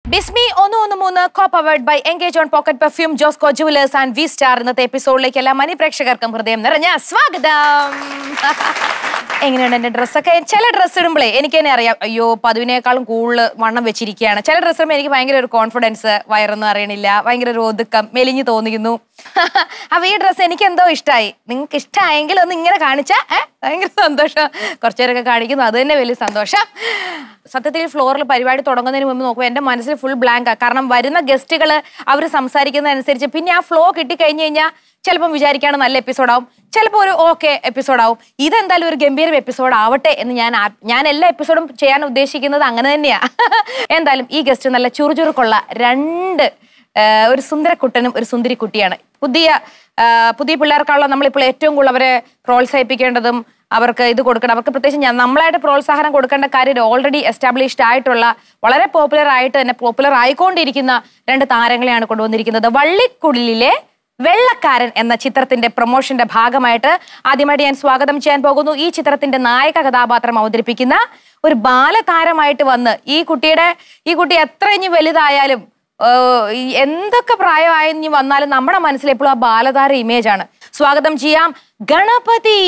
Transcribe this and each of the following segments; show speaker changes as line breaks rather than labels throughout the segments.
ബിസ്മി ഒന്ന് ഒന്ന് മൂന്ന് co powered by engage on pocket perfume Josco jewellers and V star ഇന്നത്തെ എപ്പിസോഡിലേക്ക് എല്ലാ മനി പ്രേക്ഷകർക്കും ഹൃദയം നിറഞ്ഞ സ്വാഗതം എങ്ങനെയുണ്ട് എന്റെ ഡ്രസ്സൊക്കെ ചില ഡ്രസ്സ് ഇടുമ്പോഴേ എനിക്ക് തന്നെ അറിയാം അയ്യോ പതിവിനേക്കാളും കൂടുതൽ വണ്ണം വെച്ചിരിക്കുകയാണ് ചില ഡ്രസ്സ് ഇടുമ്പോൾ എനിക്ക് ഭയങ്കര ഒരു കോൺഫിഡൻസ് വയറൊന്നും അറിയണില്ല ഭയങ്കര ഒരു ഒതുക്കം മെലിഞ്ഞു തോന്നിക്കുന്നു അപ്പൊ ഈ ഡ്രസ്സ് എനിക്ക് എന്തോ ഇഷ്ടമായി നിങ്ങൾക്ക് ഇഷ്ടമായെങ്കിൽ ഒന്ന് ഇങ്ങനെ കാണിച്ചാൽ ഏഹ് ഭയങ്കര സന്തോഷം കുറച്ചു നേരമൊക്കെ കാണിക്കുന്നു അത് തന്നെ വലിയ സന്തോഷം സത്യത്തിൽ ഫ്ലോറിൽ പരിപാടി തുടങ്ങുന്നതിന് മുമ്പ് നോക്കുമ്പോൾ എൻ്റെ മനസ്സിൽ ഫുൾ ബ്ലാങ്കാ കാരണം വരുന്ന ഗസ്റ്റുകൾ അവർ സംസാരിക്കുന്നതനുസരിച്ച് പിന്നെ ആ ഫ്ലോ കിട്ടിക്കഴിഞ്ഞ് കഴിഞ്ഞാൽ ചിലപ്പം വിചാരിക്കുകയാണ് നല്ല എപ്പിസോഡാവും ചിലപ്പോൾ ഒരു ഓക്കെ എപ്പിസോഡാവും ഇതെന്തായാലും ഒരു ഗംഭീരം എപ്പിസോഡ് ആവട്ടെ എന്ന് ഞാൻ ആ- ഞാൻ എല്ലാ എപ്പിസോഡും ചെയ്യാൻ ഉദ്ദേശിക്കുന്നത് അങ്ങനെ തന്നെയാ എന്തായാലും ഈ ഗസ്റ്റ് നല്ല ചുറുചുറുക്കുള്ള രണ്ട് ആ, ഒരു സുന്ദരക്കുട്ടനും ഒരു സുന്ദരി കുട്ടിയാണ് പുതിയ ആ, പുതിയ പിള്ളേർക്കാണല്ലോ നമ്മളിപ്പോൾ ഏറ്റവും കൂടുതൽ അവരെ പ്രോത്സാഹിപ്പിക്കേണ്ടതും അവർക്ക് ഇത് കൊടുക്കണം അവർക്ക് പ്രത്യേകിച്ച് ഞാൻ നമ്മളായിട്ട് പ്രോത്സാഹനം കൊടുക്കേണ്ട കാര്യം ഓൾറെഡി എസ്റ്റാബ്ലിഷ്ഡ് ആയിട്ടുള്ള വളരെ പോപ്പുലർ ആയിട്ട് തന്നെ പോപ്പുലർ ആയിക്കൊണ്ടിരിക്കുന്ന രണ്ട് താരങ്ങളെയാണ് കൊണ്ടുവന്നിരിക്കുന്നത് വള്ളിക്കുടലിലെ വെള്ളക്കാരൻ എന്ന ചിത്രത്തിന്റെ പ്രൊമോഷന്റെ ഭാഗമായിട്ട് ആദ്യമായിട്ട് ഞാൻ സ്വാഗതം ചെയ്യാൻ പോകുന്നു ഈ ചിത്രത്തിന്റെ നായക കഥാപാത്രം അവതരിപ്പിക്കുന്ന ഒരു ബാലതാരമായിട്ട് വന്ന് ഈ കുട്ടിയുടെ ഈ കുട്ടി എത്ര ഇനി വലുതായാലും ഏഹ്, ഈ എന്തൊക്കെ പ്രായമായി ഇനി വന്നാലും നമ്മുടെ മനസ്സിൽ എപ്പോഴും ആ ബാലതാര ഇമേജ് ആണ് സ്വാഗതം ചെയ്യാം ഗണപതി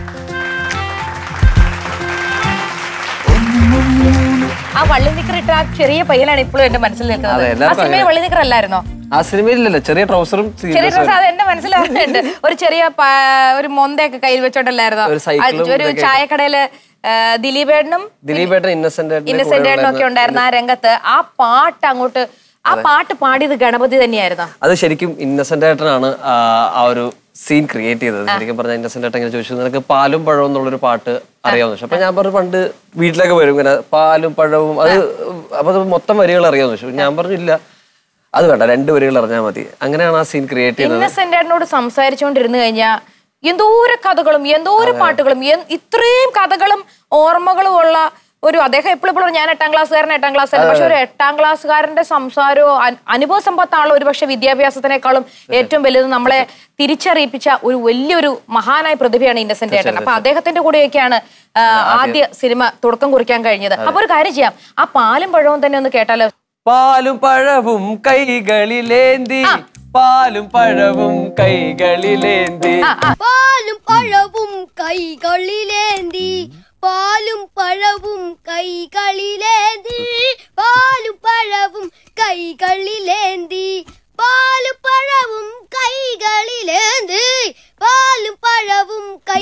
ആ വള്ളി നിക്കറിട്ട ആ ചെറിയ പയ്യനാണ് ഇപ്പോഴും എന്റെ മനസ്സിൽ
അതെ,
നിൽക്കുന്നത് ആ
എല്ലാവർക്കും
സിനിമയിൽ വള്ളി നിക്കർ അല്ലായിരുന്നോ
ആ സിനിമയിലല്ലോ ചെറിയ ട്രൗസറും
ചെറിയ ഡ്രസ് അത് എന്റെ മനസ്സിലാവുന്നുണ്ട് ഒരു ചെറിയ പ- ഒരു മൊന്തയൊക്കെ കയ്യിൽ വെച്ചോണ്ടല്ലായിരുന്നോ
ഒരു സൈക്കിളും
ആ, ഒരു
ഇതൊക്കെ
ചായക്കടയില് ആ, ദിലീപേട്ടനും
ദിലീപേട്ടൻ ഇന്നസെന്റ്
ഇന്നസെന്റ് ഏട്ടനും ഒക്കെ ഉണ്ടായിരുന്ന ആ രംഗത്ത് ആ പാട്ട് അങ്ങോട്ട് ആ പാട്ട് പാടിയത് ഗണപതി തന്നെയായിരുന്നു
അത് ശരിക്കും ഇന്നസെന്റ് ഏട്ടനാണ് ആ ആ ഒരു സീൻ ക്രിയേറ്റ് ചെയ്തത് ശരിക്കും പറഞ്ഞാൽ ഇന്നസെന്റ് ഏട്ടൻ ഇങ്ങനെ ചോദിച്ചു നിനക്ക് പാലും പഴവും എന്നുള്ളൊരു പാട്ട് അറിയാവുന്ന ചോദിച്ചു അപ്പൊ ഞാൻ പറഞ്ഞു പണ്ട് വീട്ടിലൊക്കെ വരും ഇങ്ങനെ പാലും പഴവും അത് അപ്പൊ അത് മൊത്തം വരികൾ അറിയാവുന്ന ചോദിച്ചു ഞാൻ പറഞ്ഞു ഇല്ല അത് വേണ്ട രണ്ട് വരികൾ അറിഞ്ഞാൽ മതി അങ്ങനെയാണ് ആ സീൻ ക്രിയേറ്റ് ചെയ്തത്
ഇന്നസെന്റ് ഏട്ടനോട് സംസാരിച്ചുകൊണ്ടിരുന്നു കഴിഞ്ഞാ എന്തോര കഥകളും എന്തോര പാട്ടുകളും എൻ- ഇത്രയും കഥകളും ഓർമ്മകളും ഉള്ള ഒരു അദ്ദേഹം എപ്പോഴും എപ്പോഴും ഞാൻ എട്ടാം ക്ലാസ്സുകാരൻ എട്ടാം ക്ലാസ് പക്ഷെ ഒരു എട്ടാം ക്ലാസ്സുകാരന്റെ സംസാരവും അൻ- അനുഭവ സമ്പത്താണല്ലോ ഒരു പക്ഷെ വിദ്യാഭ്യാസത്തിനേക്കാളും ഏറ്റവും വലുത് നമ്മളെ തിരിച്ചറിയിപ്പിച്ച ഒരു വലിയൊരു മഹാനായ പ്രതിഭയാണ് ഇന്നസെന്റ് ഏട്ടൻ അപ്പൊ അദ്ദേഹത്തിന്റെ കൂടെയൊക്കെയാണ് ആ, ആദ്യ സിനിമ തുടക്കം കുറിക്കാൻ കഴിഞ്ഞത് അപ്പൊ ഒരു കാര്യം ചെയ്യാം ആ പാലും പഴവും തന്നെ ഒന്ന് കേട്ടാലോ
പാലും പഴവും കൈകളിലേന്തി പാലും പഴവും കൈകളിലേന്തി
പാലും പഴവും കൈകളിലേന്തി പാലും പഴവും കൈകളിലേന്തി പാലും പഴവും കൈകളിലേന്തി പാലും പഴവും കൈകളിലേന്തി പാലും പഴവും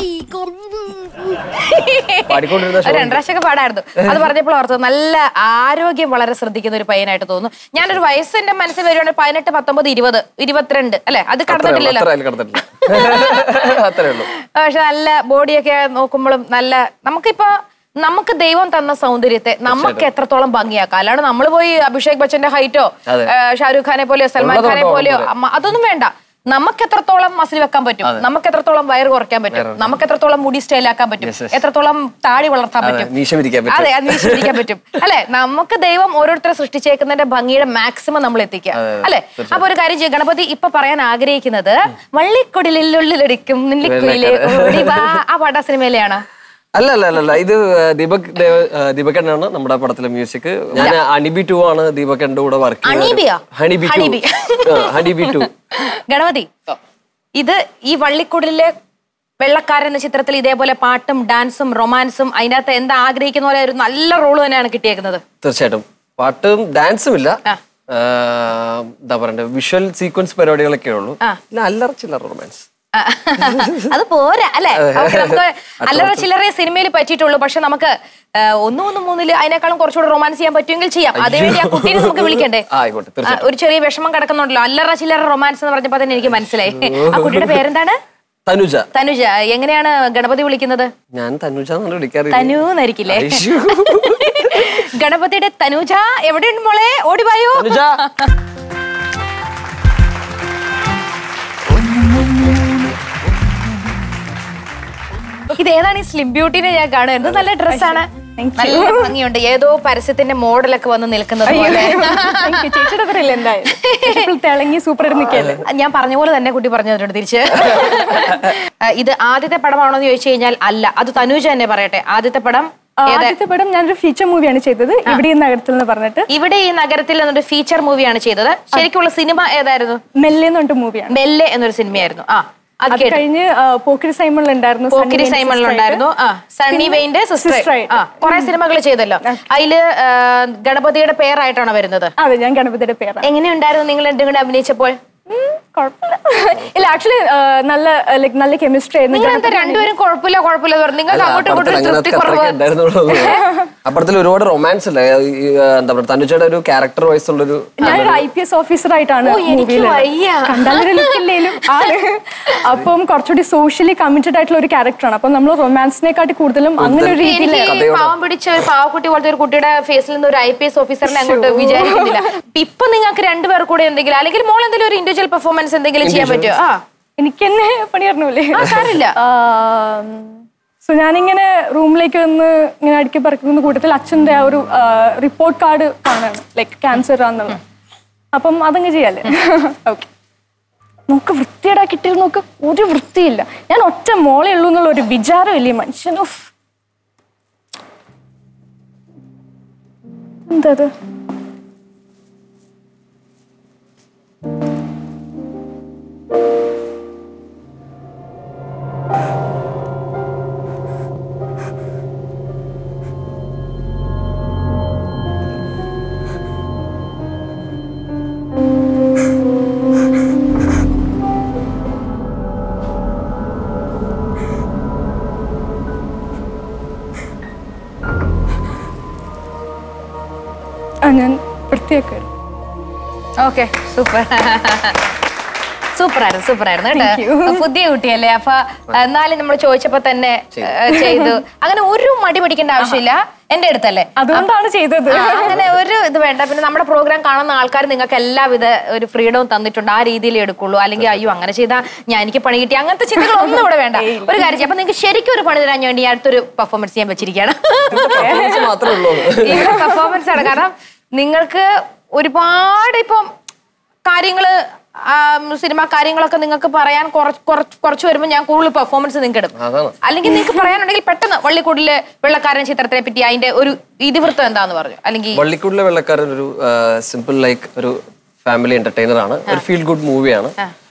കൈ
പാടിക്കൊണ്ടിരുന്ന
ഒരു രണ്ടരാശൊക്കെ പാടായിരുന്നു അത് പറഞ്ഞപ്പോൾ ഓർത്തു നല്ല ആരോഗ്യം വളരെ ശ്രദ്ധിക്കുന്ന ഒരു പയ്യനായിട്ട് തോന്നുന്നു ഞാനൊരു വയസ്സിന്റെ മനസ്സിൽ വരുവാണെങ്കിൽ പതിനെട്ട് പത്തൊമ്പത് ഇരുപത് ഇരുപത്തിരണ്ട് അല്ലെ അത് കടന്നിട്ടില്ലല്ലോ
അത്ര അതിൽ കിടന്നിട്ടില്ല അത്രേ ഉള്ളൂ
പക്ഷെ നല്ല ബോഡിയൊക്കെ നോക്കുമ്പോഴും നല്ല നമുക്കിപ്പോ നമുക്ക് ദൈവം തന്ന സൗന്ദര്യത്തെ നമുക്ക് എത്രത്തോളം ഭംഗിയാക്കാം അല്ലാണ്ട് നമ്മൾ പോയി അഭിഷേക് ബച്ചന്റെ ഹൈറ്റോ
അതെ.
ഷാരൂഖ് ഖാനെ പോലെയോ സൽമാൻ
ഉള്ളത്
ഖാനെ
കൊണ്ട്
പോലെയോ അമ്മ- അതൊന്നും വേണ്ട നമുക്ക് എത്രത്തോളം മസിൽ വെക്കാൻ പറ്റും നമുക്ക് എത്രത്തോളം വയറ് കുറയ്ക്കാൻ പറ്റും നമുക്ക് എത്രത്തോളം മുടി സ്റ്റൈലാക്കാൻ പറ്റും
Yes, yes.
എത്രത്തോളം താടി വളർത്താൻ
അതെ,
പറ്റും
മീശ പിരിക്കാൻ പറ്റും.
അതെ അത് നിശ്ചയിക്കാൻ പറ്റും അല്ലെ നമുക്ക് ദൈവം ഓരോരുത്തരെ സൃഷ്ടിച്ചേക്കുന്നതിന്റെ ഭംഗിയുടെ മാക്സിമം നമ്മൾ എത്തിക്കുക
അതെ, അതെ,
അല്ലെ അപ്പൊ ഒരു കാര്യം ചെയ്യും ഗണപതി ഇപ്പൊ പറയാൻ ആഗ്രഹിക്കുന്നത് വള്ളിക്കൊടിലുള്ളിലടിക്കും നെല്ലിക്കുയിലെ ഓടി വാ ആ പാട്ടാ സിനിമയിലെയാണ്
അല്ല അല്ല അല്ല അല്ല ഇത് ദീപക് ദേവ്- ആ, ദീപകണ്ണാണ് നമ്മുടെ പടത്തിലെ മ്യൂസിക് ഞാൻ അണിബി ടു ആണ് ദീപകന്റെ കൂടെ വർക്ക്
അണീബിയോ?
Honeybee
honeybee.
Honeybee two
Ganapathi ഇത് ഈ വള്ളിക്കുടലിലെ വെള്ളക്കാരൻ എന്ന ചിത്രത്തിൽ ഇതേപോലെ പാട്ടും ഡാൻസും റൊമാൻസും അതിനകത്ത് എന്താ ആഗ്രഹിക്കുന്ന പോലെ ഒരു നല്ല റോള് തന്നെയാണ് കിട്ടിയേക്കുന്നത്
തീർച്ചയായിട്ടും പാട്ടും ഡാൻസും ഇല്ല
ആ.
ആ, എന്താ പറയണ്ടേ വിഷ്വൽ സീക്വൻസ് പരിപാടികളൊക്കെ ഉള്ളൂ
ആ.
പിന്നെ അല്ലറ ചില്ലറ റൊമാൻസ്
ആ, അത് പോരാ അല്ലെ ഓക്കേ, നമുക്ക് അല്ലറ ചില്ലറേ സിനിമയിൽ പറ്റിയിട്ടുള്ളൂ പക്ഷെ നമുക്ക് ആ, ഒന്നും ഒന്നും മൂന്നില് അതിനേക്കാളും കുറച്ചുകൂടെ റൊമാൻസ് ചെയ്യാൻ പറ്റുമെങ്കിൽ ചെയ്യാം അതിനുവേണ്ടി ആ കുട്ടീനെ നമുക്ക് വിളിക്കണ്ടേ
ആ, ആയിക്കോട്ടെ
ആ,
തീർച്ചയായിട്ടും
ഒരു ചെറിയ വിഷമം കിടക്കുന്നുണ്ടല്ലോ അല്ലറ ചില്ലറ റൊമാൻസ് എന്ന് പറഞ്ഞപ്പോ തന്നെ എനിക്ക് മനസ്സിലായി ആ കുട്ടിയുടെ പേരെന്താണ്
തനുജ
തനുജ എങ്ങനെയാണ് ഗണപതി വിളിക്കുന്നത്
ഞാൻ തനുജ എന്നാണ് വിളിക്കാറില്ല
തനു എന്നായിരിക്കില്ലേ
ഐശു.
ഗണപതിയുടെ തനുജ എവിടെയുണ്ട് മോളെ ഓടിവായോ
തനുജ
ഇത് ഏതാണ് ഈ സ്ലിം ബ്യൂട്ടിനെ ഞാൻ കാണുന്നത് എന്ത് നല്ല ഡ്രസ്സാണ് നല്ല ഭംഗിയുണ്ട് ഏതോ പരസ്യത്തിന്റെ മോഡലൊക്കെ വന്ന് നിൽക്കുന്നത് പോലെ
ചേച്ചിയുടെ പേരല്ലേ എന്തായാലും തിളങ്ങി സൂപ്പർ ആയിട്ട് നിൽക്കല്ലേ
ഞാൻ പറഞ്ഞ പോലെ തന്നെ കുട്ടി പറഞ്ഞു തന്നിട്ടുണ്ട് തിരിച്ച് ആ, ഇത് ആദ്യത്തെ പടമാണോ എന്ന് ചോദിച്ചു കഴിഞ്ഞാൽ അല്ല അത് തനൂജ തന്നെ പറയട്ടെ ആദ്യത്തെ പടം
ആദ്യത്തെ പടം ഞാനൊരു ഫീച്ചർ മൂവിയാണ് ചെയ്തത് ഇവിടെ ഈ നഗരത്തിൽ എന്ന് പറഞ്ഞിട്ട്
ഇവിടെ ഈ നഗരത്തിൽ എന്നൊരു ഫീച്ചർ മൂവിയാണ് ചെയ്തത് ശരിക്കുള്ള സിനിമ ഏതായിരുന്നു
മെല്ലെ എന്ന് പറഞ്ഞിട്ട് മൂവിയാണ്
മെല്ലെ എന്നൊരു സിനിമയായിരുന്നു ആ അത്
അത്
കേട്ടു
കഴിഞ്ഞ് ആ, പോക്കിരി സൈമണിൽ ഉണ്ടായിരുന്നു
പോക്കിരി സൈമണിലുണ്ടായിരുന്നു ആ സണ്ണി വെയിന്റെ സിസ്റ്റർ
sister ആയിട്ട്.
ആ കുറെ സിനിമകൾ ചെയ്തല്ലോ അതില് ആ, ഗണപതിയുടെ പേരായിട്ടാണോ വരുന്നത്
അതെ ഞാൻ ഗണപതിയുടെ പേരാണ്
എങ്ങനെയുണ്ടായിരുന്നു നിങ്ങൾ രണ്ടും കൂടെ അഭിനയിച്ചപ്പോൾ
ഉം, കുഴപ്പമില്ല ഇല്ല ആക്ച്വലി നല്ല ലൈക് നല്ല കെമിസ്ട്രി ആയിരുന്നു
നിങ്ങൾ എന്താ രണ്ടുപേരും കുഴപ്പമില്ല കുഴപ്പമില്ല എന്ന് പറഞ്ഞു നിങ്ങൾക്ക് അങ്ങോട്ടും ഇങ്ങോട്ടും ഒരു തൃപ്തി കുറവ്
അപ്പുറത്തിൽ ഒരുപാട് റൊമാൻസ് അല്ലേ ഈ, ആ, എന്താ പറയുക തനുജയുടെ ഒരു ക്യാരക്ടർ വൈസ് ഉള്ളൊരു
ഞാനൊരു ഐ പി എസ് ഓഫീസർ ആയിട്ടാണ്
ഓ, എനിക്ക്
മൂവിയിൽ
വയ്യ.
കണ്ടാലൊരു ലുക്കില്ലേലും ആണ് അപ്പം കുറച്ചുകൂടി സോഷ്യലി കമ്മിറ്റഡ് ആയിട്ടുള്ള ഒരു ക്യാരക്ടറാണ് അപ്പം നമ്മൾ റൊമാൻസിനെക്കാട്ടി കൂടുതലും അങ്ങനെ ഒരു രീതിയിൽ
എനിക്ക് ഈ പാവം പിടിച്ച ഒരു പാവക്കുട്ടി പോലത്തെ ഒരു കുട്ടിയുടെ ഫേസിൽ നിന്ന് ഒരു ഐ പി എസ് ഓഫീസറിനെ അങ്ങോട്ട് വിചാരിക്കുന്നില്ല ഇപ്പൊ നിങ്ങൾക്ക് രണ്ടുപേർ കൂടെ എന്തെങ്കിലും അല്ലെങ്കിൽ മോൾ എന്തെങ്കിലും ഒരു ഇൻഡിവിജ്വൽ പെർഫോമൻസ് എന്തെങ്കിലും ചെയ്യാൻ പറ്റുമോ ആ
എനിക്ക് തന്നെ പണി പറഞ്ഞൂലേ
ആ, സാരമില്ല.
സോ ഞാനിങ്ങനെ റൂമിലേക്ക് വന്ന് ഇങ്ങനെ അടുക്കി പറക്കുന്ന കൂട്ടത്തിൽ അച്ഛൻ്റെ ആ ഒരു റിപ്പോർട്ട് കാർഡ് കാണാണ് ലൈക്ക് ക്യാൻസർ ആണെന്നുള്ള അപ്പം അതങ്ങ് ചെയ്യാല്ലേ ഓക്കെ നോക്ക് വൃത്തിയേടാ കിട്ടിയത് നോക്ക് ഒരു വൃത്തിയില്ല ഞാൻ ഒറ്റ മോളെ ഉള്ളൂ എന്നുള്ള ഒരു വിചാരമില്ലേ മനുഷ്യൻ ഉഫ്. എന്താ അത് ആ ഞാൻ വൃത്തിയാക്കുമായിരുന്നു
ഓക്കെ സൂപ്പർ സൂപ്പർ ആയിരുന്നു സൂപ്പർ ആയിരുന്നു കേട്ടോ പുതിയ കുട്ടിയല്ലേ അപ്പൊ എന്നാലും നമ്മൾ ചോദിച്ചപ്പോ തന്നെ ഏ, ചെയ്തു അങ്ങനെ ഒരു മടി പിടിക്കേണ്ട ആവശ്യമില്ല എന്റെ അടുത്തല്ലേ
അതുകൊണ്ടാണ് ചെയ്തത്
ആ, അങ്ങനെ ഒരു ഇത് വേണ്ട പിന്നെ നമ്മുടെ പ്രോഗ്രാം കാണുന്ന ആൾക്കാർ നിങ്ങൾക്ക് എല്ലാവിധ ഒരു ഫ്രീഡവും തന്നിട്ടുണ്ട് ആ രീതിയിൽ എടുക്കുള്ളൂ അല്ലെങ്കിൽ അയ്യോ അങ്ങനെ ചെയ്താൽ ഞാൻ എനിക്ക് പണി കിട്ടി അങ്ങനത്തെ ചിന്തകളൊന്നും ഇവിടെ വേണ്ട ഒരു കാര്യം ചെയ്യാം. അപ്പൊ നിങ്ങൾക്ക് ശരിക്കും ഒരു പണി തരാൻ വേണ്ടി ഞാൻ അടുത്തൊരു പെർഫോമൻസ് ചെയ്യാൻ വെച്ചിരിക്കുകയാണ്
മാത്രമേ ഉള്ളൂ
ഇവിടെ പെർഫോമൻസ് ആണ് കാരണം നിങ്ങൾക്ക് ഒരുപാട് ഇപ്പം കാര്യങ്ങള് സിനിമ കാര്യങ്ങളൊക്കെ നിങ്ങൾക്ക് പറയാൻ കുറച്ച് കുറച്ച് കുറച്ച് വരുമ്പോൾ ഞാൻ കൂടുതൽ പെർഫോമൻസ് നിങ്ങൾക്ക് ഇടും
അതാണ്.
അല്ലെങ്കിൽ നിങ്ങൾക്ക് പറയാനുണ്ടെങ്കിൽ പെട്ടെന്ന് വള്ളിക്കൂടില് വെള്ളക്കാരൻ ചിത്രത്തിനെ പറ്റി അതിന്റെ ഒരു ഇതിവൃത്തം എന്താന്ന് പറഞ്ഞു അല്ലെങ്കിൽ
വള്ളിക്കുടിലെ വെള്ളക്കാരൻ ഒരു സിമ്പിൾ ലൈക്ക് ഒരു ഫാമിലി എന്റർടൈനർ ആണ് ഒരു ഫീൽ ഗുഡ് മൂവിയാണ്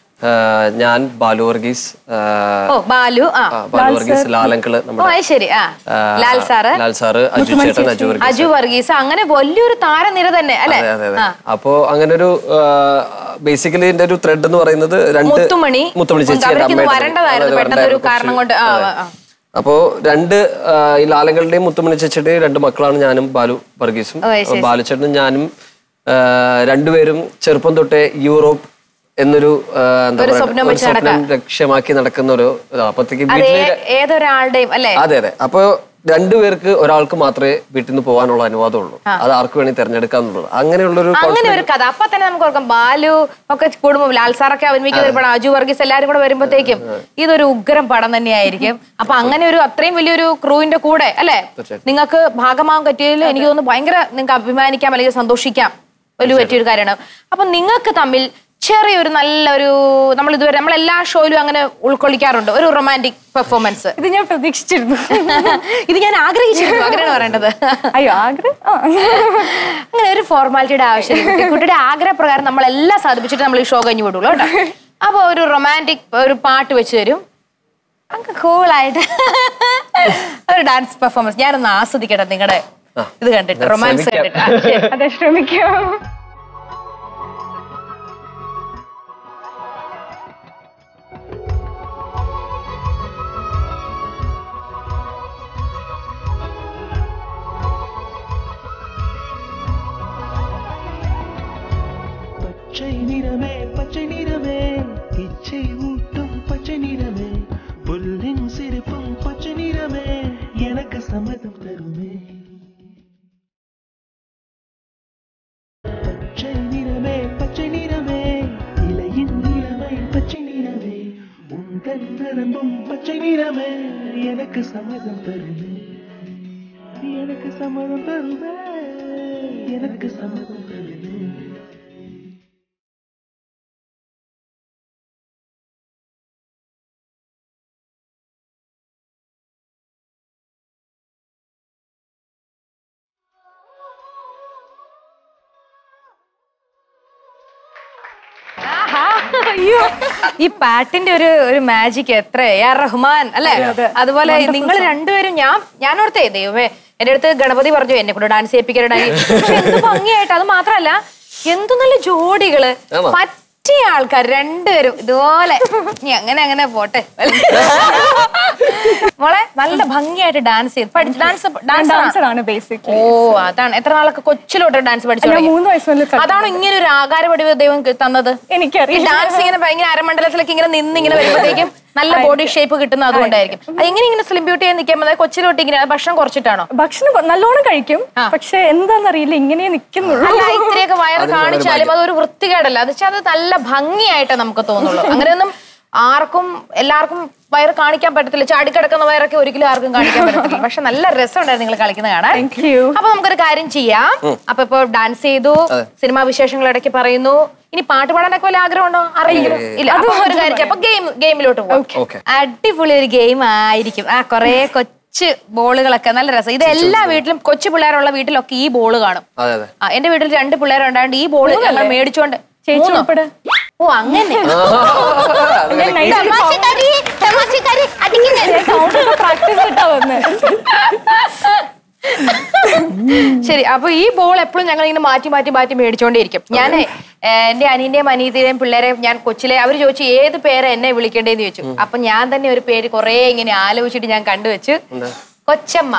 ഞാൻ ബാലു വർഗീസ് ആ,
ഓ ബാലു ആ
ആ, ബാലു വർഗീസ് ലാലങ്കള്
ഓ
നമ്മുടെ
അത് ശരി ആ
ആ,
ലാൽ സാറ്
ലാൽ സാറ് അജു ചേട്ടൻ അജു വർഗീസ്
അജു വർഗീസ് അങ്ങനെ വലിയൊരു താരനിര തന്നെ അല്ലെ
അതെ അതെ അതെ അപ്പോ അങ്ങനെ ഒരു ബേസിക്കലി ഇതിന്റെ ഒരു ത്രെഡ് എന്ന് പറയുന്നത് രണ്ട്
മുത്തുമണി
മുത്തുമണി ചേച്ചി
അവർക്ക് ഇത്
അമ്മയുടെ
വരേണ്ടതായിരുന്നു
അതെ,
പെട്ടെന്ന് ഒരു
വരേണ്ടതായിരുന്നു.
കാരണം കൊണ്ട് ആ ആ, ആ.
അപ്പോ രണ്ട് ആ, ഈ ലാലങ്ങളുടെയും മുത്തുമണി ചേച്ചിയുടെയും രണ്ട് മക്കളാണ് ഞാനും ബാലു വർഗീസും
ഓ, ശരി.
ബാലുചേട്ടനും ഞാനും ആ, രണ്ടുപേരും ചെറുപ്പം തൊട്ടേ യൂറോപ്പ് എന്നൊരു ആ, എന്താ
ഒരു
പറയുക
സ്വപ്നം
ഒരു
വെച്ച്
സ്വപ്നം ലക്ഷ്യമാക്കി നടക്കുന്ന ഒരു ഇതാ. അപ്പത്തേക്ക്
അത്
വീട്ടില്
ഏ- ഏതൊരാളുടെയും അല്ലെ
അതെ അതെ അപ്പൊ രണ്ടുപേർക്ക് ഒരാൾക്ക് മാത്രമേ വീട്ടിൽ നിന്ന് പോകാനുള്ള അനുവാദം ഉള്ളൂ അത് ആർക്ക് വേണമെങ്കിൽ തിരഞ്ഞെടുക്കാന്നുള്ളത് അങ്ങനെയുള്ളൊരു
അങ്ങനെ ഒരു കഥ അപ്പൊ തന്നെ നമുക്ക് ഓർക്കാം ബാലു ഒക്കെ കുടുംബം ലാൽ സാറൊക്കെ അഭിനയിക്കുന്ന ഒരു പടം അജു വർഗീസ് എല്ലാരും കൂടെ വരുമ്പോഴത്തേക്കും ഇതൊരു ഉഗ്രം പടം തന്നെയായിരിക്കും അപ്പൊ അങ്ങനെ ഒരു അത്രയും വലിയൊരു ക്രൂവിന്റെ കൂടെ അല്ലെ
തീർച്ചയായിട്ടും.
നിങ്ങൾക്ക് ഭാഗമാകാൻ പറ്റിയതിൽ എനിക്ക് തോന്നുന്നു ഭയങ്കര നിങ്ങൾക്ക് അഭിമാനിക്കാം അല്ലെങ്കിൽ സന്തോഷിക്കാം ഒരു പറ്റിയൊരു കാര്യമാണ് അപ്പൊ നിങ്ങൾക്ക് തമ്മിൽ ചെറിയൊരു നല്ലൊരു നമ്മൾ ഇതുവരെ നമ്മൾ എല്ലാ ഷോയിലും അങ്ങനെ ഉൾക്കൊള്ളിക്കാറുണ്ട് ഒരു റൊമാൻറ്റിക് പെർഫോമൻസ്
ഇത് ഞാൻ പ്രതീക്ഷിച്ചിരുന്നു
ഇത് ഞാൻ ആഗ്രഹിച്ചിരുന്നു അങ്ങനെയാണ് പറയേണ്ടത്
അയ്യോ ആഗ്രഹം ആ.
അങ്ങനെ ഒരു ഫോർമാലിറ്റിയുടെ ആവശ്യമില്ല കുട്ടിയുടെ ആഗ്രഹപ്രകാരം നമ്മൾ എല്ലാം സാധിപ്പിച്ചിട്ട് നമ്മൾ ഈ ഷോ കഴിഞ്ഞു വിടുള്ളൂ കേട്ടോ അപ്പൊ ഒരു റൊമാൻറ്റിക് ഒരു പാട്ട് വെച്ച് തരും അങ്ങ് കൂളായിട്ട് ഒരു ഡാൻസ് പെർഫോമൻസ് ഞാനൊന്ന് ആസ്വദിക്കട്ടെ നിങ്ങളുടെ ഇത് കണ്ടിട്ട്
ഞാൻ
റൊമാൻസ്
ശ്രമിക്കാം.
കണ്ടിട്ട് ആ, ശരി.
അതെ ശ്രമിക്കാം
பச்சை நிறமே பச்சை நிறமே இச்சை ஊட்டும் பச்சை நிறமே புல்லின் சிரிப்பும் பச்சை நிறமே எனக்கு சம்மதம் தருமே பச்சை நிறமே பச்சை நிறமே இலையின் நிறமை பச்சை நிறமே உங்கள் நரம்பும் பச்சை நிறமே எனக்கு சம்மதம் தருமே எனக்கு சம்மதம் தருமே எனக்கு சம்மதம் தருமே
ഈ പാട്ടിന്റെ ഒരു ഒരു മാജിക് എത്ര എ ആർ റഹ്മാൻ അല്ലെ അതുപോലെ നിങ്ങൾ രണ്ടുപേരും ഞാൻ ഞാൻ ഓർത്തേ ദൈവമേ എന്റെ അടുത്ത് ഗണപതി പറഞ്ഞു എന്നെ കൂടെ ഡാൻസ് ചെയ്യിപ്പിക്കാനായി പക്ഷെ എന്ത് ഭംഗിയായിട്ട് അത് മാത്രല്ല എന്തു നല്ല ജോഡികള്
ആണോ?
പറ്റിയ ആൾക്കാർ രണ്ടുപേരും ഇതുപോലെ നീ അങ്ങനെ അങ്ങനെ പോട്ടെ മോളെ നല്ല ഭംഗിയായിട്ട് ഡാൻസ് ചെയ്ത് പഠിച്ചു ഡാൻസ് ഡാൻസ്
ഡാൻസർ ആണ് ബേസിക്കലി
ഓ അതാണ് എത്ര നാളൊക്കെ കൊച്ചിലോട്ട് ഡാൻസ് പഠിച്ചു
ഞാൻ
തുടങ്ങി?
മൂന്ന് വയസ്സ് മുതൽ കളി-
അതാണോ ഇങ്ങനെ ഒരു ആകാര പടിവ് ദൈവം ക- തന്നത് ഈ
എനിക്കറിയില്ല
ഡാൻസ് ഇങ്ങനെ ഭയങ്കര അരമണ്ഡലത്തിലേക്ക് ഇങ്ങനെ നിന്ന് ഇങ്ങനെ വരുമ്പോഴത്തേക്കും നല്ല ബോഡി ഷേപ്പ് കിട്ടുന്ന അതുകൊണ്ടായിരിക്കും അത് എങ്ങനെ ഇങ്ങനെ സ്ലിം ബ്യൂട്ടി ആയി നിൽക്കാൻ പറ്റുന്നത് കൊച്ചിലോട്ട് ഇങ്ങനെ അത് ഭക്ഷണം കുറച്ചിട്ടാണോ
ഭക്ഷണം കൊ- നല്ലോണം കഴിക്കും പക്ഷെ എന്താണെന്നറിയില്ല ഇങ്ങനെ നിൽക്കുന്നുള്ളൂ
അല്ല ഇത്രയൊക്കെ വയറ് കാണിച്ചാലും അത് ഒരു വൃത്തികേടല്ല അത് വെച്ചാൽ അത് നല്ല ഭംഗിയായിട്ട് നമുക്ക് തോന്നുള്ളൂ അങ്ങനെയൊന്നും ആർക്കും എല്ലാവർക്കും വയറ് കാണിക്കാൻ പറ്റത്തില്ല ചാടിക്കിടക്കുന്ന വയറൊക്കെ ഒരിക്കലും ആർക്കും കാണിക്കാൻ പറ്റത്തില്ല പക്ഷെ നല്ല രസമുണ്ടായിരുന്നു നിങ്ങൾ കളിക്കുന്ന കാണാൻ
Thank you.
അപ്പൊ നമുക്കൊരു കാര്യം ചെയ്യാം അപ്പൊ ഇപ്പൊ ഡാൻസ് ചെയ്തു സിനിമാ വിശേഷങ്ങൾ ഇടയ്ക്ക് പറയുന്നു ഇനി പാട്ട് പാടാനൊക്കെ വല്ല ആഗ്രഹമുണ്ടോ അറിയില്ല ഇല്ല അപ്പൊ ഒരു കാര്യം ചെയ്യാം. അപ്പൊ ഗെയിം ഗെയിമിലോട്ട് പോകും
Okay.
അടിപൊളി ഒരു ഗെയിം ആയിരിക്കും ആ കൊറേ കൊച്ചു ബോളുകളൊക്കെ നല്ല രസം ഇത് എല്ലാ വീട്ടിലും കൊച്ചു പിള്ളേരുള്ള വീട്ടിലൊക്കെ ഈ ബോള് കാണും
അതെ അതെ
ആ എന്റെ വീട്ടിൽ രണ്ട് പിള്ളേരുണ്ടായോണ്ട് ഈ ബോള് ഞങ്ങൾ മേടിച്ചോണ്ട്
ചേച്ചി
മൂന്നോ?
ഉൾപ്പെടെ
ഓ അങ്ങനെ
ഞാൻ
തമാശക്കാരി, തമാശക്കാരി, അടിക്കുന്നത്.
പ്രാക്ടീസ് ഇട്ടാ വന്ന്
ശരി അപ്പൊ ഈ ബോൾ എപ്പോഴും ഞങ്ങൾ ഇങ്ങനെ മാറ്റി മാറ്റി മാറ്റി മേടിച്ചോണ്ടേയിരിക്കും ഞാൻ എന്റെ അനിയന്റെയും അനിയത്തിന്റെയും പിള്ളേരെയും ഞാൻ കൊച്ചിലെ അവർ ചോദിച്ചു ഏത് പേര് എന്നെ വിളിക്കേണ്ടതെന്ന് ചോദിച്ചു അപ്പൊ ഞാൻ തന്നെ ഒരു പേര് കുറെ ഇങ്ങനെ ആലോചിച്ചിട്ട് ഞാൻ കണ്ടുവച്ചു കൊച്ചമ്മ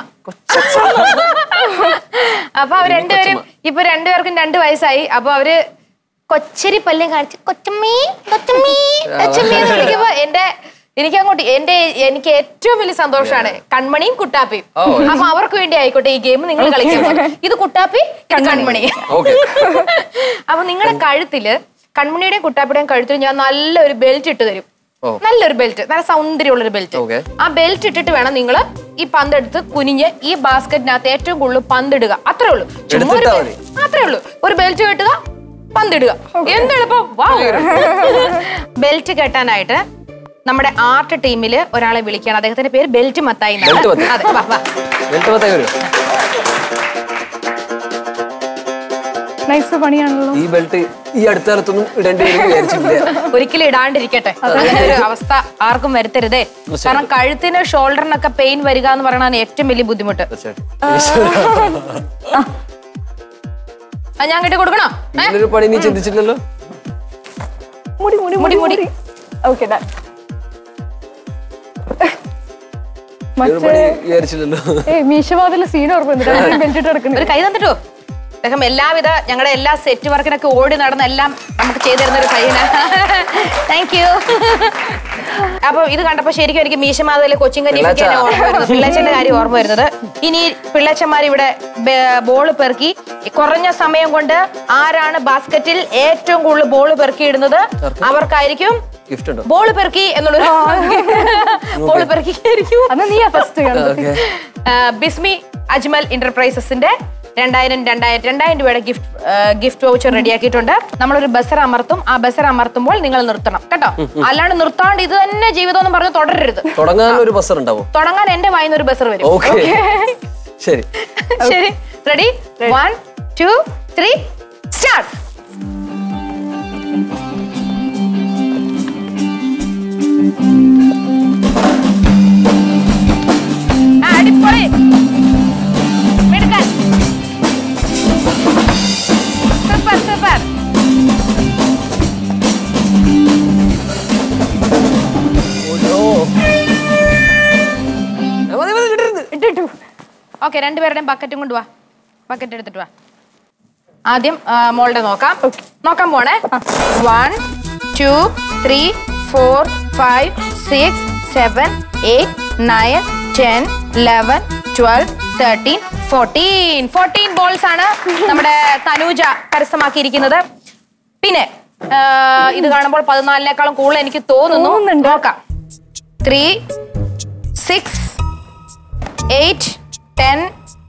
അപ്പൊ അവർ രണ്ടുപേരും ഇപ്പൊ രണ്ടുപേർക്കും രണ്ട് വയസ്സായി അപ്പൊ അവര് കൊച്ചരി പല്ലും കാണിച്ച് കൊച്ചമ്മീ കൊച്ചമ്മീ കൊച്ചമ്മീ എന്ന് വിളിക്കുമ്പോ എന്റെ എനിക്ക് അങ്ങോട്ട് എന്റെ എനിക്ക് ഏറ്റവും വലിയ സന്തോഷമാണ് കൺമണിയും കുട്ടാപ്പിയും
ഓ.
അപ്പൊ അവർക്ക് വേണ്ടി ആയിക്കോട്ടെ ഈ ഗെയിം നിങ്ങൾ കളിക്കുന്നത് ഇത് കുട്ടാപ്പി ഇത് കൺമണി
ഓക്കെ
അപ്പൊ നിങ്ങളുടെ കഴുത്തില് കൺമണിയുടെയും കുട്ടാപ്പിയുടെയും കഴുത്തിൽ ഞാൻ നല്ലൊരു ബെൽറ്റ് ഇട്ട് തരും
ഓ.
നല്ലൊരു ബെൽറ്റ് നല്ല സൗന്ദര്യമുള്ളൊരു ബെൽറ്റ്
Okay.
ആ ബെൽറ്റ് ഇട്ടിട്ട് വേണം നിങ്ങൾ ഈ പന്തെടുത്ത് കുനിഞ്ഞ് ഈ ബാസ്ക്കറ്റിനകത്ത് ഏറ്റവും കൂടുതൽ പന്തിടുക അത്രേ ഉള്ളൂ ചുമ്മാ ഒരു
എടുത്തിട്ടാ
ബെ- അത്രേ ഉള്ളൂ ഒരു ബെൽറ്റ് കെട്ടുക പന്തിടുക എന്തെളുപ്പം ബെൽറ്റ് കെട്ടാനായിട്ട് നമ്മുടെ ആർട്ട് ടീമില് ഒരാളെ വിളിക്കുകയാണ് അദ്ദേഹത്തിന്റെ പേര് ബെൽറ്റ് മത്തായി എന്നാണ്.
ബെൽറ്റ് മത്തായി.
അതെ വാ വാ
എന്നിട്ട് പത്തേ വരും
നൈസ് പണിയാണല്ലോ
ഈ ബെൽറ്റ് ഈ അടുത്ത കാലത്തൊന്നും ഇടേണ്ടി വരും എന്ന് വിചാരിച്ചില്ല
ഒരിക്കലും ഇടാണ്ടിരിക്കട്ടെ അങ്ങനെ ഒരു അവസ്ഥ ആർക്കും വരുത്തരുതേ കാരണം കഴുത്തിന് ഷോൾഡറിനൊക്കെ പെയിൻ വരിക എന്ന് പറയുന്നതാണ് ഏറ്റവും വലിയ ബുദ്ധിമുട്ട്
തീർച്ചയായിട്ടും
അത് ഞാൻ കിട്ടി കൊടുക്കണോ ഏ?
ഇങ്ങനൊരു പണി നീ ചിന്തിച്ചിട്ടില്ലല്ലോ
മുടി മുടി
മുടി,
മുടി
മുടി.
മുടി ഓക്കെ
ഒരു
മറ്റേ
പണി വിചാരിച്ചില്ലല്ലോ
ഏ മീശവാതില് സീൻ ഓർമ്മ ബെൽറ്റ് ഇട്ട് കിടക്കുന്നത്
ഒരു കൈ തന്നിട്ടോ അദ്ദേഹം എല്ലാവിധ ഞങ്ങളുടെ എല്ലാ സെറ്റ് വർക്കിനൊക്കെ ഓടി നടന്ന എല്ലാം നമുക്ക് ചെയ്തു തരുന്ന ഒരു പയ്യന താങ്ക് യു അപ്പൊ ഇത് കണ്ടപ്പോ ശരിക്കും എനിക്ക് മീശമാതയിലെ കൊച്ചിൻ കന്യൊക്കെ
പിള്ളാച്ച.
ഓർമ്മ വരുന്നത് പിള്ളച്ചന്റെ കാര്യം ഓർമ്മ വരുന്നത് ഇനി പിള്ളച്ചന്മാർ ഇവിടെ ബോൾ പെറുക്കി കുറഞ്ഞ സമയം കൊണ്ട് ആരാണ് ബാസ്ക്കറ്റിൽ ഏറ്റവും കൂടുതൽ ബോൾ പെറുക്കിയിടുന്നത് അവർക്കായിരിക്കും
ഗിഫ്റ്റ് ഉണ്ടോ
ബോൾ പെറുക്കി എന്നുള്ളൊരു ബോൾ പെറുക്കിയായിരിക്കും
അന്ന് നീയാ ഫസ്റ്റ്
ഓക്കെ
ആ, ബിസ്മി അജ്മൽ എന്റർപ്രൈസസിന്റെ രണ്ടായിരം രണ്ടായിരം രണ്ടായിരം രൂപയുടെ ഗിഫ്റ്റ് ഗിഫ്റ്റ് വൗച്ചർ റെഡിയാക്കിയിട്ടുണ്ട് നമ്മളൊരു ബസർ അമർത്തും ആ ബസർ അമർത്തുമ്പോൾ നിങ്ങൾ നിർത്തണം കേട്ടോ അല്ലാണ്ട് നിർത്താണ്ട് ഇത് തന്നെ ജീവിതം എന്ന് പറഞ്ഞ് തുടരരുത്
തുടങ്ങാൻ ഒരു ബസർ ഉണ്ടാവും
തുടങ്ങാൻ എന്റെ വായിന്ന് ഒരു ബസർ വരും
ഓക്കെ ശരി
ശരി ready one two three start അടിപൊളി മിടുക്കൻ സൂപ്പർ സൂപ്പർ
മതി, മതി, ഇടരുത്.
ഇട്ടിട്ടു
ഓക്കെ രണ്ടുപേരുടെയും ബക്കറ്റും കൊണ്ട് വാ ബക്കറ്റ് എടുത്തിട്ട് വാ ആദ്യം ആ, മോളുടെ നോക്കാം നോക്കാൻ പോണേ one two three four five six seven eight nine ten eleven twelve thirteen fourteen fourteen balls ആണ് നമ്മുടെ തനൂജ കരസ്ഥമാക്കിയിരിക്കുന്നത് പിന്നെ ആ, ഇത് കാണുമ്പോൾ പതിനാലിനേക്കാളും കൂടുതൽ എനിക്ക് തോന്നുന്നു
തോന്നുന്നുണ്ട്.
നോക്കാം three six eight ten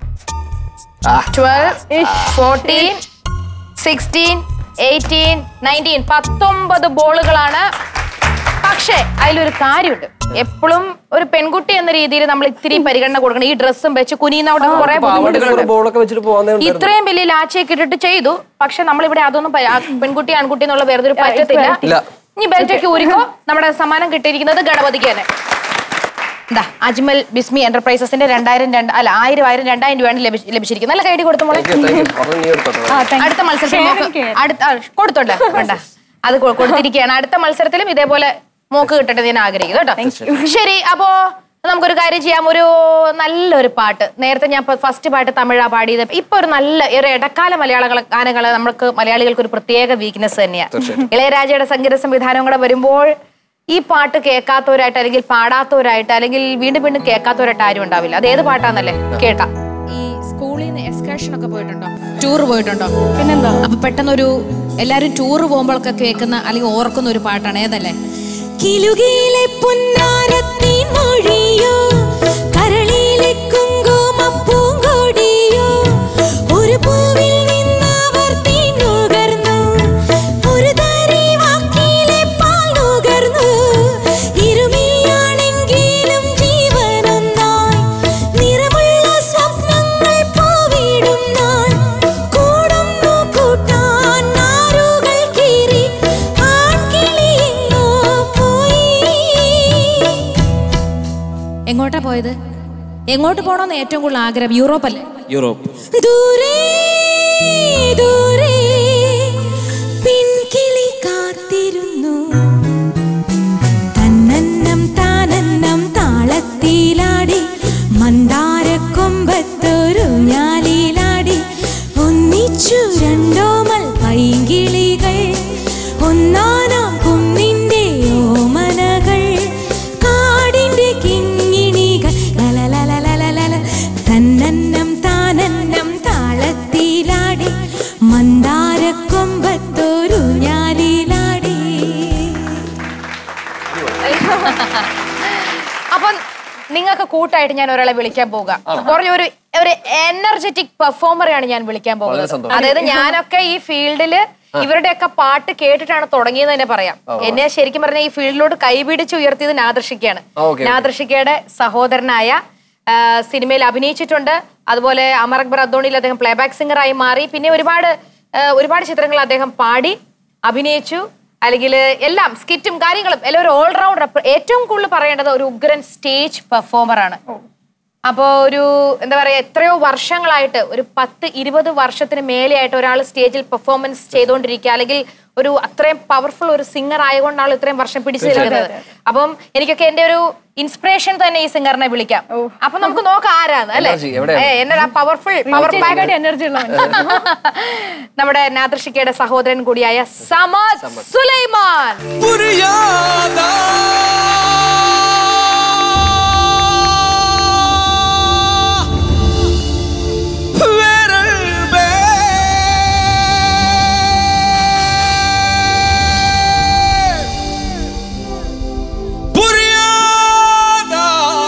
twelve fourteen sixteen eighteen nineteen പത്തൊമ്പത് ബോളുകളാണ് പക്ഷേ അതിലൊരു കാര്യമുണ്ട് എപ്പോഴും ഒരു പെൺകുട്ടി എന്ന രീതിയിൽ നമ്മൾ ഇത്തിരി പരിഗണന കൊടുക്കണം ഈ ഡ്രസ്സും വെച്ച് കുനിയുന്നവിടെ കുറെ ബുദ്ധിമുട്ടുകളുണ്ട്
ബോളൊക്കെ വെച്ചിട്ട് പോവാന്നേ ഉണ്ടായിരുന്നു.
ഇത്രയും വലിയ ലാച്ചയൊക്കെ ഇട്ടിട്ട് ചെയ്തു പക്ഷെ നമ്മളിവിടെ അതൊന്നും പ- ആ പെൺകുട്ടി ആൺകുട്ടി എന്നുള്ള വേറൊരു പറ്റത്തില്ല
ഇല്ല
ഇനി ബെൽറ്റൊക്കെ ഊരിക്കോ നമ്മുടെ സമ്മാനം കിട്ടിയിരിക്കുന്നത് ഗണപതിക്ക് തന്നെ എന്താ അജ്മൽ ബിസ്മി എന്റർപ്രൈസസിന്റെ രണ്ടായിരം രണ്ട് അല്ല ആയിരം ആയിരം രണ്ടായിരം രൂപയാണ് ലഭിച്ച്- ലഭിച്ചിരിക്കുന്നത് നല്ല കൈഡി കൊടുത്തു മോളെ
താങ്ക് യു താങ്ക് യു പറഞ്ഞു നീ എടുത്തോട്ടോ
ആ, thank you.
അടുത്ത മത്സരത്തിൽ
Sharing
മോക്ക്
care.
അടുത്ത ആ, കൊടുത്തോട്ടെ വേണ്ട അത് കൊ- കൊടുത്തിരിക്കുകയാണ് അടുത്ത മത്സരത്തിലും ഇതേപോലെ മോക്ക് കിട്ടട്ടെ എന്ന് ഞാൻ ആഗ്രഹിക്കുന്നു കേട്ടോ ശരി അപ്പോ നമുക്കൊരു കാര്യം ചെയ്യാം ഒരു നല്ലൊരു പാട്ട് നേരത്തെ ഞാൻ ഫസ്റ്റ് പാട്ട് തമിഴാ പാടിയത് ഇപ്പൊ ഒരു നല്ല ഒരു ഇടക്കാല മലയാള ഗാനങ്ങൾ നമുക്ക് മലയാളികൾക്ക് ഒരു പ്രത്യേക വീക്ക്നെസ് തന്നെയാണ് ഇളയരാജയുടെ സംഗീത സംവിധാനം കൂടെ വരുമ്പോൾ ഈ പാട്ട് കേൾക്കാത്തവരായിട്ട് അല്ലെങ്കിൽ പാടാത്തവരായിട്ട് അല്ലെങ്കിൽ വീണ്ടും വീണ്ടും കേൾക്കാത്തവരായിട്ട് ആരും ഉണ്ടാവില്ല അത് ഏത് പാട്ടാന്നല്ലേ കേട്ടാ ഈ സ്കൂളിൽ നിന്ന് എക്സ്കർഷൻ ഒക്കെ പോയിട്ടുണ്ടോ ടൂർ പോയിട്ടുണ്ടോ
പിന്നെന്താ
അപ്പൊ പെട്ടെന്നൊരു എല്ലാരും ടൂർ പോകുമ്പോഴൊക്കെ കേൾക്കുന്ന അല്ലെങ്കിൽ ഓർക്കുന്ന ഒരു പാട്ടാണ് ഏതല്ലേ കിലുകിലെ പുന്നാരത്തിൻ മൊഴിയോ കരളിലെ കുങ്കുമപ്പൂങ്കൊടിയോ ഒരു പൂവിൽ നിന്നവർ തീന്നുകർന്നു ഒരു തരി വാക്കിലെ പാൽ നുകർന്നു ഇരുമിയാണെങ്കിലും ജീവനൊന്നായി നിറമുള്ള സ്വപ്നങ്ങൾ പൂവിടും നാൾ കൂടുന്നു കൂട്ടാൻ നാരുകൾ കീറി ആൺകിളിയെങ്ങോ പോയി എങ്ങോട്ടാ പോയത് എങ്ങോട്ട് പോകണമെന്ന് ഏറ്റവും കൂടുതൽ ആഗ്രഹം യൂറോപ്പ് അല്ലേ
യൂറോപ്പ്
ദൂരെ ദൂരെ പിൻകിളി കാത്തിരുന്നു തന്നന്നം താനന്നം താളത്തിലാടി മന്ദാരക്കൊമ്പത്തൊരു ഞാലിലാടി ഒന്നിച്ചു രണ്ടോമൽ പൈങ്കിളികൾ ഒന്നാനാം കുന്നിന്റെ ഓമനകൾ കാടിന്റെ കിങ്ങിണികൾ ലലലലലലലല. തന്നന്നം താനന്നം താളത്തിലാടി മന്ദാരക്കൊമ്പത്തൊരു ഞാലിലാടി
അപ്പൊ നിങ്ങൾക്ക് കൂട്ടായിട്ട് ഞാൻ ഒരാളെ വിളിക്കാൻ പോവുക കുറഞ്ഞ ഒരു ഒരു എനർജറ്റിക് പെർഫോമറെയാണ് ഞാൻ വിളിക്കാൻ പോകുന്നത്
സന്തോഷം.
അതായത് ഞാനൊക്കെ ഈ ഫീൽഡില് ഇവരുടെയൊക്കെ പാട്ട് കേട്ടിട്ടാണ് തുടങ്ങിയത് തന്നെ പറയാം എന്നെ ശരിക്കും പറഞ്ഞാൽ ഈ ഫീൽഡിലോട്ട് കൈപിടിച്ച് ഉയർത്തിയത് നാദർഷിക്കയാണ്
ആ, okay, okay.
നാദർഷിക്കയുടെ സഹോദരനായ ആ, സിനിമയിൽ അഭിനയിച്ചിട്ടുണ്ട് അതുപോലെ അമർ അക്ബർ അദ്ദോണിയിൽ അദ്ദേഹം പ്ലേബാക്ക് സിംഗറായി മാറി പിന്നെ ഒരുപാട് ആ, ഒരുപാട് ചിത്രങ്ങൾ അദ്ദേഹം പാടി അഭിനയിച്ചു അല്ലെങ്കിൽ എല്ലാം സ്കിറ്റും കാര്യങ്ങളും എല്ലാം ഒരു ഓൾറൗണ്ടർ ഏറ്റവും കൂടുതൽ പറയേണ്ടത് ഒരു ഉഗ്രൻ സ്റ്റേജ് പെർഫോമർ ആണ് അപ്പോ ഒരു എന്താ പറയാ എത്രയോ വർഷങ്ങളായിട്ട് ഒരു പത്ത് ഇരുപത് വർഷത്തിന് മേലെയായിട്ട് ഒരാൾ സ്റ്റേജിൽ പെർഫോമൻസ് ചെയ്തുകൊണ്ടിരിക്കുക അല്ലെങ്കിൽ ഒരു അത്രയും പവർഫുൾ ഒരു സിംഗർ ആയതുകൊണ്ടാണ് ഇത്രയും വർഷം പിടിച്ചു നിൽക്കുന്നത് അപ്പം എനിക്കൊക്കെ എന്റെ ഒരു ഇൻസ്പിറേഷൻ തന്നെ ഈ സിംഗറിനെ വിളിക്കാം അപ്പൊ നമുക്ക് നോക്കാം ആരാന്ന് അല്ലേ
Energy, എവിടെയാണ്?
ഏ, എന്നതാ പവർഫുൾ പവർ പാക്ക്
എനർജി ഉള്ള
നമ്മുടെ നാദർഷിക്കയുടെ സഹോദരൻ കൂടിയായ സമദ് സുലൈമാൻ
புரியாதா விரல்வே. புரியாதா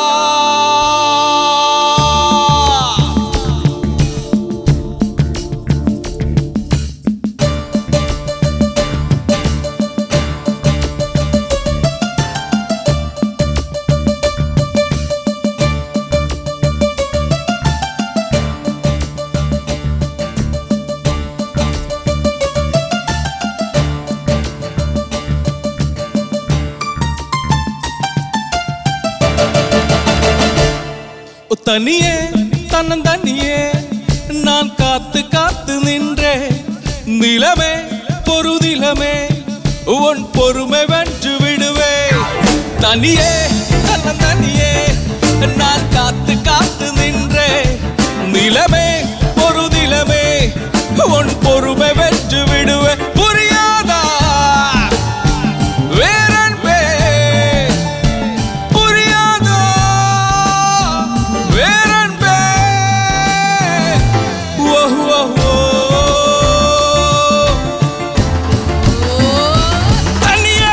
தனியே தன்னந்தனியே நான் காத்து காத்து நின்றே நிலமே பொருதிலமே உன் பொறுமை வென்று விடுவே தனியே தன்னந்தனியே நான் காத்து காத்து நின்றே நிலமே பொருதிலமே உன் பொறுமை வென்று விடுவே புரியாதா வேறன்பே புரியாதோ வேறன்பே ஓ ஓ ஓ தண்ணியே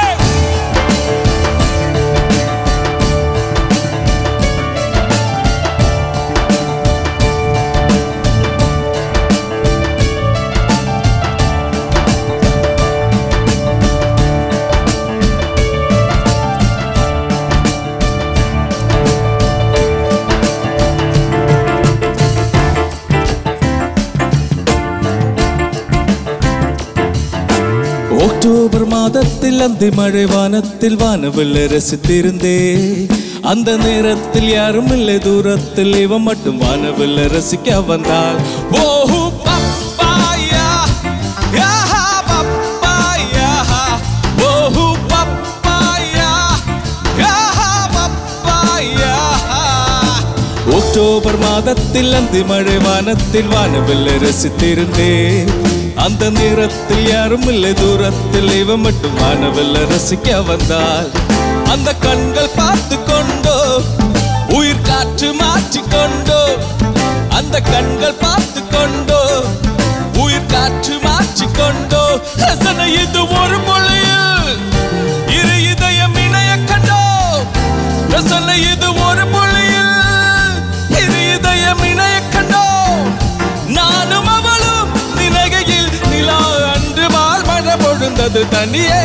ഒക്ടോബർ மாதத்தில் அந்தி மழை வானத்தில் வானவில் ரசித்திருந்தே அந்த நேரத்தில் யாரும் இல்லை தூரத்தில் இவன் மட்டும் வானவில் ரசிக்க வந்தாள் ஓஹு பப்பாயா யாஹா பப்பாயா ஓஹு பப்பாயா யாஹா பப்பாயா ஒக்டோபர் மாதத்தில் அந்தி மழை வானத்தில் வானவில் ரசித்திருந்தேன் அந்த நேரத்தில் யாரும் இல்லை தூரத்தில் இவன் மட்டும் வானவில் ரசிக்க வந்தாள் அந்த கண்கள் பார்த்து கொண்டோ உயிர் காற்று மாற்றிக் கொண்டோ அந்த கண்கள் பார்த்து கொண்டோ உயிர் காற்று மாற்றிக் கொண்டோ ரசனை இது ஒரு மொழியில் இரு இதயம் இணைய கண்டோ ரசனை இது ஒரு மொழியில் இரு இதயம் இணைய கண்டோ நானும் அவளும் நினைகையில் நிலா அன்று மால் மழை பொழுந்தது தனியே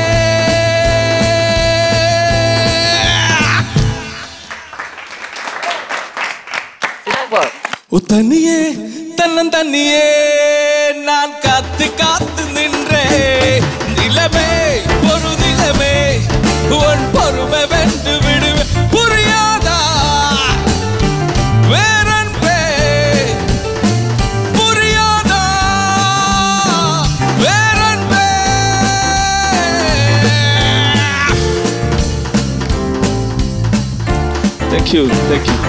ஓ தண்ணியே தன்னன் தண்ணியே நான் காத்து காத்து நின்றே நிலமே ஒரு நிலமே உன் பொறுமை வென்று விடுவே புரியாதா வேறன்பே புரியாதா வேறன்பே Thank you, thank you.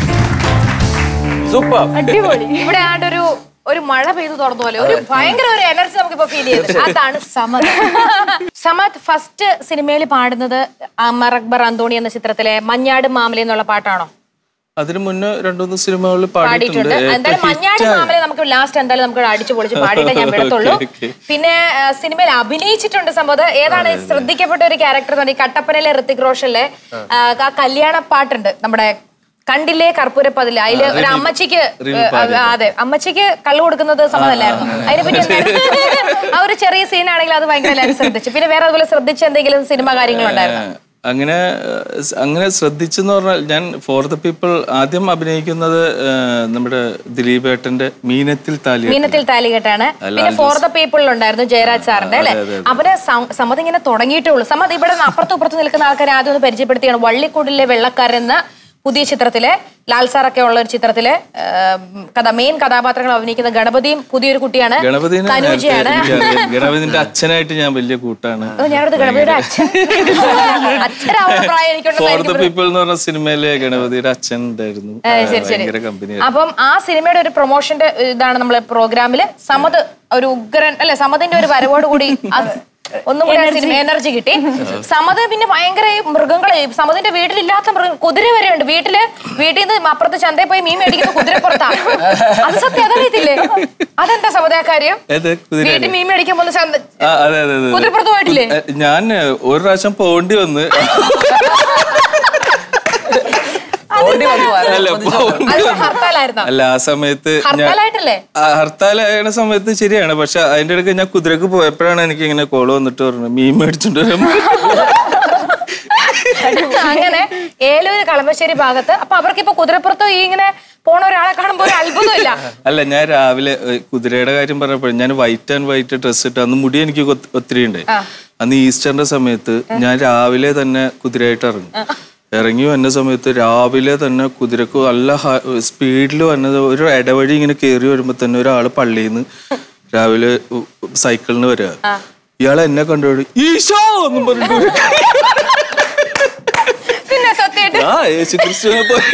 Super
അടിപൊളി
ഇവിടെ ആണ്ട് ഒരു ഒരു മഴ പെയ്തു തുറന്ന പോലെ ഒരു ഭയങ്കര ഒരു എനർജി നമുക്ക് ഇപ്പൊ ഫീൽ ചെയ്തു അതാണ് സമത് സമത് ഫസ്റ്റ് സിനിമയിൽ പാടുന്നത് അമർ അക്ബർ അന്തോണി എന്ന ചിത്രത്തിലെ മഞ്ഞാട് മാമല എന്നുള്ള പാട്ടാണോ
അതിനു മുന്നേ രണ്ടുമൂന്ന് സിനിമകളിൽ
പാടിയിട്ടുണ്ട്
പാടിയിട്ടുണ്ട്
എന്തായാലും മഞ്ഞാട് മാമല നമുക്ക് ലാസ്റ്റ് എന്തായാലും നമുക്ക് അടിച്ചു പൊളിച്ച് പാടിയിട്ട് ഞാൻ വിടത്തുള്ളൂ
Okay, okay.
പിന്നെ ആ, സിനിമയിൽ അഭിനയിച്ചിട്ടുണ്ട് സംഭവം ഏതാണ് ശ്രദ്ധിക്കപ്പെട്ട ഒരു ക്യാരക്ടർ ഈ കട്ടപ്പനയിലെ ഋത്തിക് റോഷനിലെ ആ, ആ കല്യാണ പാട്ടുണ്ട് നമ്മുടെ കണ്ടില്ലേ കർപ്പൂരപ്പതില് അതില് ഒരു അമ്മച്ചിക്ക്
റിമി
ആ, അതെ അമ്മച്ചിക്ക് കള്ളു കൊടുക്കുന്നത് സമ്മതമല്ലായിരുന്നു അതിനെപ്പറ്റി എന്താണ് ആ ഒരു ചെറിയ സീൻ ആണെങ്കിൽ അത് ഭയങ്കര എല്ലാവരും ശ്രദ്ധിച്ചു പിന്നെ വേറെ അതുപോലെ ശ്രദ്ധിച്ച എന്തെങ്കിലും സിനിമ കാര്യങ്ങളുണ്ടായിരുന്നു
അങ്ങനെ ഏഹ്, അങ്ങനെ ശ്രദ്ധിച്ചെന്ന് പറഞ്ഞാൽ ഞാൻ ഫോർ ദ പീപ്പിൾ ആദ്യം അഭിനയിക്കുന്നത് ഏഹ്, നമ്മുടെ ദിലീപ് ഏട്ടന്റെ മീനത്തിൽ താലി
മീനത്തിൽ താലികെട്ടാണ്
അല്ല,
പിന്നെ
അൽ
ഫോർ ദ പീപ്പിൾ ഉണ്ടായിരുന്നു ജയരാജ് സാറിന്റെ അല്ലെ അവര് സം- സമ്മതം ഇങ്ങനെ തുടങ്ങിയിട്ടേ ഉള്ളൂ സമ്മതം ഇവിടെ നിന്ന് അപ്പുറത്തും ഇപ്പുറത്തും നിൽക്കുന്ന ആൾക്കാരെ ആദ്യം ഒന്ന് പരിചയപ്പെടുത്തിയാണ് വള്ളിക്കൂടിലെ വെള്ളക്കാരൻ എന്ന പുതിയ ചിത്രത്തിലെ ലാൽ സാറൊക്കെ ഉള്ള ഒരു ചിത്രത്തിലെ ആ, കഥ മെയിൻ കഥാപാത്രങ്ങൾ അഭിനയിക്കുന്ന ഗണപതിയും പുതിയൊരു കുട്ടിയാണ്
ഗണപതിനെ നേരത്തെ
കനൂജയാണ്
എനിക്കറിയാം. ഗണപതിന്റെ അച്ഛനായിട്ട് ഞാൻ വലിയ കൂട്ടാണ്
ഓ, ഞാനത് ഗണപതിയുടെ അച്ഛൻ അച്ഛനാവുന്ന പ്രായം
ഫോർ ദ
എനിക്കുണ്ടെന്ന്
പീപ്പിൾ എന്ന് പറഞ്ഞ സിനിമയിലെ ഗണപതിയുടെ അച്ഛൻ ഉണ്ടായിരുന്നു
ഏ, ശരി ശരി
ഭയങ്കര കമ്പനി
അപ്പം ആ സിനിമയുടെ ഒരു പ്രൊമോഷന്റെ ഇതാണ് നമ്മളെ പ്രോഗ്രാമില് സമത് ഒരു ഉഗ്രൻ അല്ലെ സമതിന്റെ ഒരു വരവോട് കൂടി അത് ഒന്നും കൂടി സിനിമ എനർജി കിട്ടി സമത് പിന്നെ ഭയങ്കര ഈ മൃഗങ്ങളെ സമതിന്റെ വീട്ടിലില്ലാത്ത മൃഗം കുതിര വരെ ഉണ്ട് വീട്ടില് വീട്ടിൽ നിന്ന് അപ്പുറത്ത് ചന്തയിൽ പോയി മീൻ മേടിക്കുന്ന കുതിരപ്പുറത്താ അത് സത്യം അതറിയത്തില്ലേ അതെന്താ സമത കാര്യം
ഏത് കുതിര
വീട്ടിൽ മീൻ മേടിക്കാൻ പോകുന്ന ചന്ത
ആ, അതെ അതെ അതെ, അതെ
കുതിരപ്പുറത്ത് പോയിട്ടില്ലേ
ഏ, ഞാൻ ഏഹ്, ഒരു പ്രാവശ്യം പോണ്ടി വന്ന്
ഓടി വന്നു
അല്ല പോണ്ടി
അത്
വന്നു.
ഹർത്താലായിരുന്നോ
അല്ല ആ സമയത്ത് ഞാൻ
ഹർത്താലായിട്ടല്ലേ
ആ, ഹർത്താലായ സമയത്ത് ശരിയാണ് പക്ഷെ അതിന്റെ ഇടയ്ക്ക് ഞാൻ കുതിരക്ക് പോയപ്പോഴാണ് എനിക്ക് ഇങ്ങനെ കോള് വന്നിട്ട് പറഞ്ഞു മീൻ മേടിച്ചോണ്ട് വരാൻ
അങ്ങനെ ഏലൂര് കളമശ്ശേരി ഭാഗത്ത് അപ്പൊ അവർക്ക് ഇപ്പൊ കുതിരപ്പുറത്ത് ഈ ഇങ്ങനെ പോണ ഒരാളെ കാണുമ്പോ ഒരു അത്ഭുതമില്ല
അല്ല ഞാൻ രാവിലെ ഏ, കുതിരയുടെ കാര്യം പറഞ്ഞപ്പോൾ ഞാൻ വൈറ്റ് ആൻഡ് വൈറ്റ് ഡ്രസ് ഇട്ട് അന്ന് മുടി എനിക്ക് കൊ- ഒത്തിരി ഉണ്ട് അന്ന് ഈസ്റ്ററിന്റെ സമയത്ത് ഞാൻ രാവിലെ തന്നെ കുതിരയായിട്ട് ഇറങ്ങും ഇറങ്ങി വന്ന സമയത്ത് രാവിലെ തന്നെ കുതിരക്ക് നല്ല സ്പീഡിൽ വന്നത് ഒരു ഇടവഴി ഇങ്ങനെ കയറി വരുമ്പോ തന്നെ ഒരാള് പള്ളിയിൽ നിന്ന് രാവിലെ ഉ- സൈക്കിളിന് വരിക ഇയാൾ എന്നെ കണ്ടോടി ഈശോ എന്നും പറഞ്ഞു
പിന്നെ സത്യമായിട്ട്
ആ യേശു ക്രിസ്തുവിനെ പോയി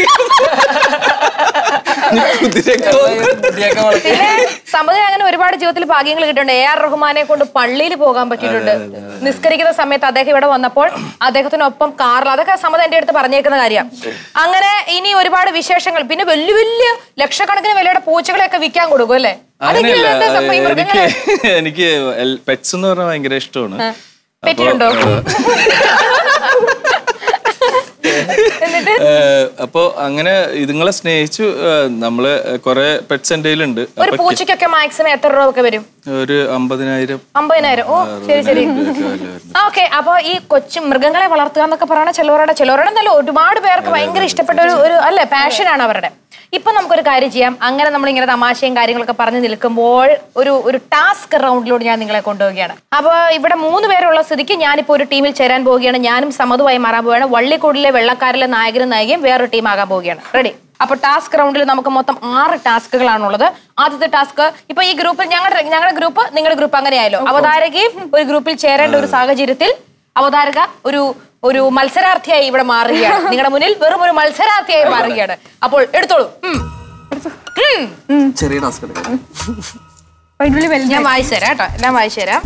കുതിരക്ക്
മുടിയൊക്കെ വളർത്തി
പിന്നെ സമ്മതി അങ്ങനെ ഒരുപാട് ജീവിതത്തിൽ ഭാഗ്യങ്ങൾ കിട്ടുന്നുണ്ട് എ ആർ റഹ്മാനെ കൊണ്ട് പള്ളിയിൽ പോകാൻ പറ്റിയിട്ടുണ്ട് നിസ്കരിക്കുന്ന സമയത്ത് അദ്ദേഹം ഇവിടെ വന്നപ്പോൾ അദ്ദേഹത്തിനൊപ്പം കാറിൽ അതൊക്കെ സമ്മതം എന്റെ അടുത്ത് പറഞ്ഞേക്കുന്ന കാര്യം അങ്ങനെ ഇനി ഒരുപാട് വിശേഷങ്ങൾ പിന്നെ വലിയ വലിയ ലക്ഷക്കണക്കിന് വിലയുടെ പൂച്ചകളെയൊക്കെ വിൽക്കാൻ കൊടുക്കും അല്ലേ അതൊക്കെ
അങ്ങനെയല്ല
എന്താ സംഭവം? ഈ
എനിക്ക്
മൃഗങ്ങളെ
എനിക്ക് പെറ്റ്സ് എന്ന് പറഞ്ഞാൽ ഭയങ്കര ഇഷ്ടമാണ് അപ്പൊ,
പെറ്റിട്ടുണ്ടോ?
ഏഹ്, അപ്പൊ അങ്ങനെ ഇതുങ്ങളെ സ്നേഹിച്ചു ഏഹ്, നമ്മള് കുറെ പെറ്റ്സ് എന്റെ കയ്യിലുണ്ട്
ഒരു
അപ്പൊ
പൂച്ചയ്ക്കൊക്കെ മാക്സിമം എത്ര രൂപ ഒക്കെ വരും
ഒരു അമ്പതിനായിരം
അമ്പതിനായിരം ഓ ശരി ശരി ഓക്കെ അപ്പൊ ഈ കൊച്ചു മൃഗങ്ങളെ വളർത്തുക എന്നൊക്കെ പറയണ ചിലവരുടെ ചിലവരുടെ നല്ല ഒരുപാട് പേർക്ക് ഭയങ്കര ഇഷ്ടപ്പെട്ട ഒരു ഒരു അല്ലെ പാഷനാണ് അവരുടെ ഇപ്പൊ നമുക്കൊരു കാര്യം ചെയ്യാം അങ്ങനെ നമ്മൾ ഇങ്ങനെ തമാശയും കാര്യങ്ങളൊക്കെ പറഞ്ഞു നിൽക്കുമ്പോൾ ഒരു ഒരു ടാസ്ക് റൗണ്ടിലൂടെ ഞാൻ നിങ്ങളെ കൊണ്ടുപോവുകയാണ് അപ്പൊ ഇവിടെ മൂന്ന് പേരുള്ള സ്ഥിതിക്ക് ഞാനിപ്പോ ഒരു ടീമിൽ ചേരാൻ പോവുകയാണ് ഞാനും സമതുമായി മാറാൻ പോവുകയാണ് വള്ളിക്കൂടിലെ വെള്ളക്കാരിലെ നായകനും നായികയും വേറൊരു ടീം ആകാൻ പോവുകയാണ് റെഡി അപ്പൊ ടാസ്ക് റൗണ്ടിൽ നമുക്ക് മൊത്തം ആറ് ടാസ്കുകളാണുള്ളത് ആദ്യത്തെ ടാസ്ക് ഇപ്പൊ ഈ ഗ്രൂപ്പിൽ ഞങ്ങളുടെ ഞങ്ങളുടെ ഗ്രൂപ്പ് നിങ്ങളുടെ ഗ്രൂപ്പ് അങ്ങനെയായല്ലോ അവതാരകയും ഒരു ഗ്രൂപ്പിൽ ചേരേണ്ട ഒരു സാഹചര്യത്തിൽ അവതാരക ഒരു ഒരു മത്സരാർത്ഥിയായി ഇവിടെ മാറുകയാണ് നിങ്ങളുടെ മുന്നിൽ വെറും ഒരു മത്സരാർത്ഥിയായി മാറുകയാണ് അപ്പോൾ എടുത്തോളൂ ഉം. ഉം.
ചെറിയ ടാസ്ക് എടുക്കാം
അതിനുള്ളിൽ വലുത്
ഞാൻ വായിച്ചു തരാം കേട്ടോ ഞാൻ വായിച്ചു തരാം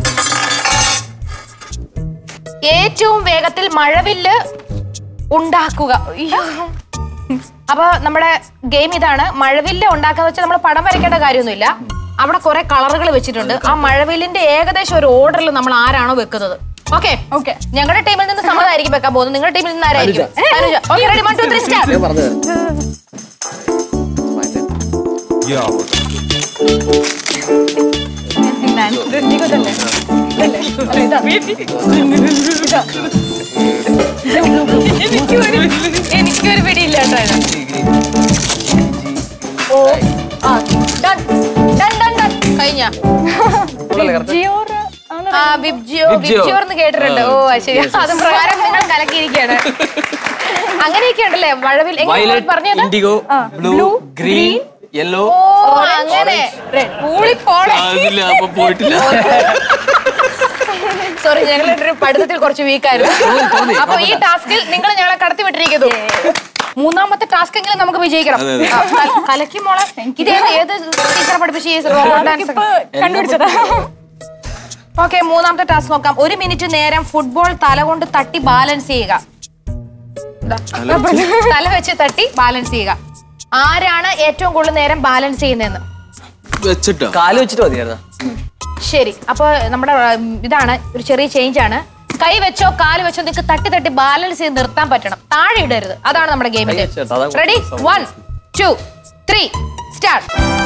ഏറ്റവും വേഗത്തിൽ മഴവില്ല് ഉണ്ടാക്കുക അയ്യോ. അപ്പൊ നമ്മുടെ ഗെയിം ഇതാണ് മഴവില്ല് ഉണ്ടാക്കാന്ന് വെച്ചാൽ നമ്മൾ പടം വരയ്ക്കേണ്ട കാര്യമൊന്നുമില്ല അവിടെ കുറെ കളറുകൾ വെച്ചിട്ടുണ്ട് ആ മഴവില്ലിന്റെ ഏകദേശം ഒരു ഓർഡറിൽ നമ്മൾ ആരാണോ വെക്കുന്നത് ഓക്കെ ഓക്കെ ഞങ്ങളുടെ ടീമിൽ നിന്ന് സമ്മതമായിരിക്കും വെക്കാൻ പോകുന്നത് നിങ്ങളുടെ ടീമിൽ നിന്ന് ആരായിരിക്കും Anuja okay ready one two three star
ഞാൻ പറഞ്ഞു
എനിക്കൊരു പിടിയില്ല കേട്ടോ ഓ ആ ഡൺ ഡൺ ഡൺ ഡൺ കഴിഞ്ഞ
ജിയോർ ആണ്
ആ ബിബ്ജിയോ ബിബ്ജിയോ എന്ന് കേട്ടിട്ടുണ്ട് ഓ അത് ശരി അതും പ്രകാരം നിങ്ങൾ കലക്കിയിരിക്കുകയാണ് അങ്ങനെയൊക്കെ ഉണ്ടല്ലേ മഴവിൽ എങ്ങനെ പറഞ്ഞത്
ഇൻഡിഗോ ബ്ലൂ ഗ്രീൻ യെല്ലോ
ഓ അങ്ങനെ ഊളിപ്പോളെ
അതില്ല അപ്പൊ പോയിട്ടില്ല
സോറി ഞങ്ങളുടെ ഒരു പഠിത്തത്തിൽ കുറച്ച് വീക്കായിരുന്നു അപ്പൊ ഈ ടാസ്കിൽ നിങ്ങൾ ഞങ്ങളെ കടത്തി വിട്ടിരിക്കുന്നു മൂന്നാമത്തെ ടാസ്ക് എങ്കിലും നമുക്ക് വിജയിക്കണം ആ, കല- കലക്കി മോളെ ഇത് ഏത് ഏത് ടീച്ചറെ പഠിപ്പിച്ച ഈ റോബോട്ട് ഡാൻസ്
ഇപ്പൊ കണ്ടുപിടിച്ചതാ
ഓക്കെ മൂന്നാമത്തെ ടാസ്ക് നോക്കാം ഒരു മിനിറ്റ് നേരം ഫുട്ബോൾ തല കൊണ്ട് തട്ടി ബാലൻസ് ചെയ്യുക ദാ. തല വെച്ച് തട്ടി ബാലൻസ് ചെയ്യുക ആരാണ് ഏറ്റവും കൂടുതൽ നേരം ബാലൻസ് ചെയ്യുന്നതെന്ന്
വെച്ചിട്ടോ
കാല് വെച്ചിട്ട് മതിയായിരുന്ന
ശരി അപ്പൊ നമ്മുടെ ഉം, ഇതാണ് ഒരു ചെറിയ ചേഞ്ച് ആണ് കൈ വെച്ചോ കാല് വെച്ചോ നിങ്ങൾക്ക് തട്ടി തട്ടി ബാലൻസ് ചെയ്ത് നിർത്താൻ പറ്റണം താഴെ ഇടരുത് അതാണ് നമ്മുടെ ഗെയിമിന്റെ
കൈ വെച്ചോ, അതാ
ready one two three start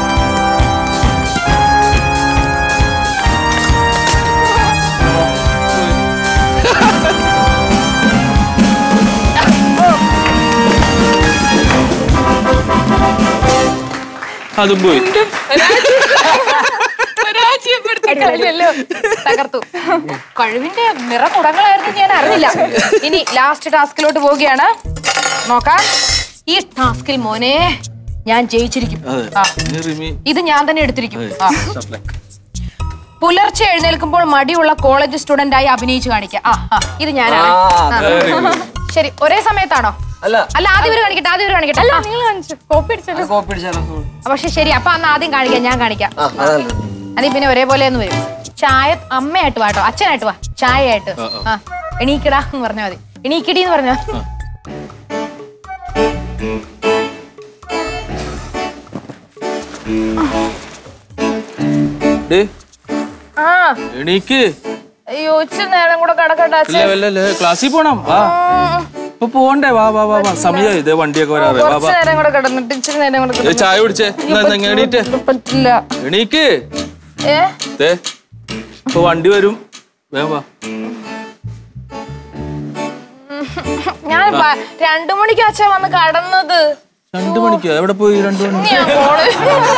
അതും പോയി
കളഞ്ഞല്ലോ. തകർത്തു കഴിവിന്റെ നിറകുടങ്ങളായിരുന്നു ഞാൻ അറിഞ്ഞില്ല ഇനി ലാസ്റ്റ് ടാസ്കിലോട്ട് പോവുകയാണ് നോക്കാം ഈ ടാസ്കിൽ മോനെ ഞാൻ ജയിച്ചിരിക്കും
അതെ
ആ,
ഇനി റിമി
ഇത് ഞാൻ തന്നെ എടുത്തിരിക്കും ആ. പുലർച്ചെ എഴുന്നേൽക്കുമ്പോൾ മടിയുള്ള കോളേജ് സ്റ്റുഡന്റ് ആയി അഭിനയിച്ചു കാണിക്കാം ആ ആ ഇത് ഞാനാണ്
ആ,
ആ. ശരി ഒരേ സമയത്താണോ
അല്ല
അല്ല ആദ്യം ഇവര് കാണിക്കട്ടെ ആദ്യം ഇവര് കാണിക്കട്ടെ ആ.
നിങ്ങൾ കാണിച്ചു കോപ്പി അടിച്ചല്ലോ
കോപ്പി അടിച്ചാലോ
പക്ഷെ ശരി അപ്പൊ അന്ന് ആദ്യം കാണിക്കാം ഞാൻ കാണിക്കാം
ആ അതല്ല
അല്ലെ പിന്നെ ഒരേപോലെ ഒന്ന് വരും ചായ അമ്മയായിട്ട് വാട്ടോ അച്ഛനായിട്ട് വാ ചായ ആയിട്ട് ആ എണീക്കടാ എന്ന് പറഞ്ഞാൽ മതി എണീക്കടി എന്ന് പറഞ്ഞാ
ഡേ
ആ
എണീക്ക്
അയ്യോ ഇച്ചിരി നേരം കൂടെ കിടക്കട്ടെ
ഇല്ല
അച്ഛൻ
വല്ല ഇല്ല, ക്ലാസ്സിൽ പോണം വാ ഇപ്പൊ പോണ്ടേ വാ വാ വാ വാ സമയമായി ഇതേ വണ്ടിയൊക്കെ വരാറ് വാ
കുറച്ച്
വാ
നേരം കൂടെ കിടന്നിട്ട് ഇച്ചിരി നേരം കൂടെ
ഏ,
കിടന്നിട്ട്
ചായ കുടിച്ചേ എന്നാ എന്നാ ഇങ്ങ് എണീറ്റ്
പറ്റില്ല
എണീക്ക്
ഏ
ദേ ഇപ്പൊ വണ്ടി വരും വേഗം വാ
ഞാൻ പ- രണ്ടു മണിക്ക് അച്ഛൻ വന്ന് കടന്നത്
രണ്ടു മണിക്കോ എവിടെ പോയി രണ്ടു മണി
ഞാൻ പോണ്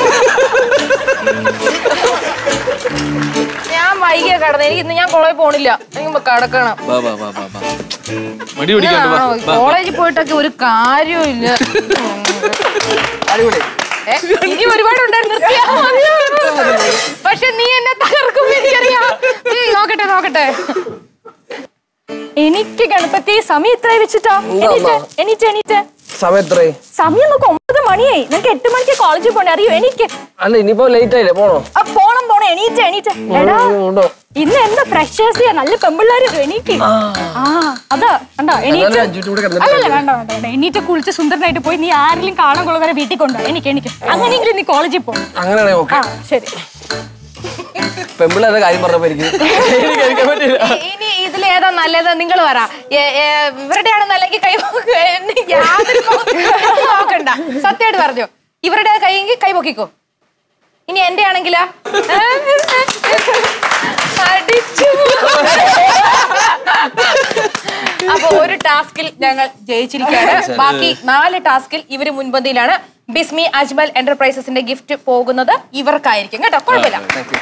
ഞാൻ വൈകിയ കടന്നത് എനിക്ക് ഇന്ന് ഞാൻ കോളേജിൽ പോണില്ല എനിക്ക് കടക്കണം
വാ വാ വാ വാ വാ മടി പിടിക്കാണ്ട് വാ വാ, വാ
കോളേജിൽ പോയിട്ടൊക്കെ ഒരു കാര്യവും ഇല്ല
അടിപൊളി
ഏ, ഇനി ഒരുപാടുണ്ടായിരുന്നു നിർത്തിയാ മതിയോ? പക്ഷെ നീ എന്നെ തകർക്കും എനിക്കറിയാം ഉം, നോക്കട്ടെ നോക്കട്ടെ
എനിക്ക് ഗണപതി സമയം എത്രയായി വെച്ചിട്ടാ എണീറ്റ് എണീറ്റ് എണീറ്റ്
സമയം എത്രയായി
സമയം നോക്ക് ഒമ്പത് മണിയായി നിനക്ക് എട്ട് മണിക്ക് കോളേജിൽ പോണേ അറിയോ എനിക്ക്
അല്ല ഇനിയിപ്പോ ലേറ്റ് ആയില്ലേ പോണോ
ആ, പോണം പോണം എണീറ്റ് എണീറ്റ് എടാ
ഉണ്ടോ
ഇന്ന് എന്താ ഫ്രഷേഴ്സ് നല്ല പെമ്പിള്ളാര് എണീക്ക് ആ അതാ കണ്ടോ എണീറ്റ്
എന്നാലും അഞ്ചു കൂടെ കിടന്നിട്ട്
അല്ലല്ല വേണ്ട വേണ്ട വേണ്ട എണീറ്റ് കുളിച്ച് സുന്ദരനായിട്ട് പോയി നീ ആരെങ്കിലും കാണാൻ കൊള്ളുന്നവരെ വീട്ടിൽ കൊണ്ടോ എനിക്ക് എനിക്ക് അങ്ങനെയെങ്കിലും നീ കോളേജിൽ പോ
അങ്ങനെയാണെങ്കിൽ ഓക്കെ
ആ ശരി
പെമ്പിളേടെ കാര്യം പറഞ്ഞപ്പോ എനിക്ക് എനിക്ക് കഴിക്കാൻ പറ്റില്ല
ഇനി ഇതിൽ ഏതാ നല്ലത് നിങ്ങൾ പറ ഏ- ഏ, ഇവരുടെയാണ് നല്ലെങ്കിൽ കൈ പൊക്ക്. എന്നെ യാതൊരു നോ- നോക്കണ്ട സത്യമായിട്ട് പറഞ്ഞു ഇവരുടെ കൈയെങ്കിൽ കൈ പൊക്കിക്കോ ഇനി എന്റെ ആണെങ്കിലാ അടിച്ചു അപ്പൊ അപ്പൊ ഒരു ടാസ്കിൽ ഞങ്ങൾ ജയിച്ചിരിക്കുകയാണ് ബാക്കി നാല് ടാസ്കിൽ ഇവര് മുൻപന്തിയിലാണ് ബിസ്മി അജ്മൽ എന്റർപ്രൈസസിന്റെ ഗിഫ്റ്റ് പോകുന്നത് ഇവർക്കായിരിക്കും കേട്ടോ കുഴപ്പമില്ല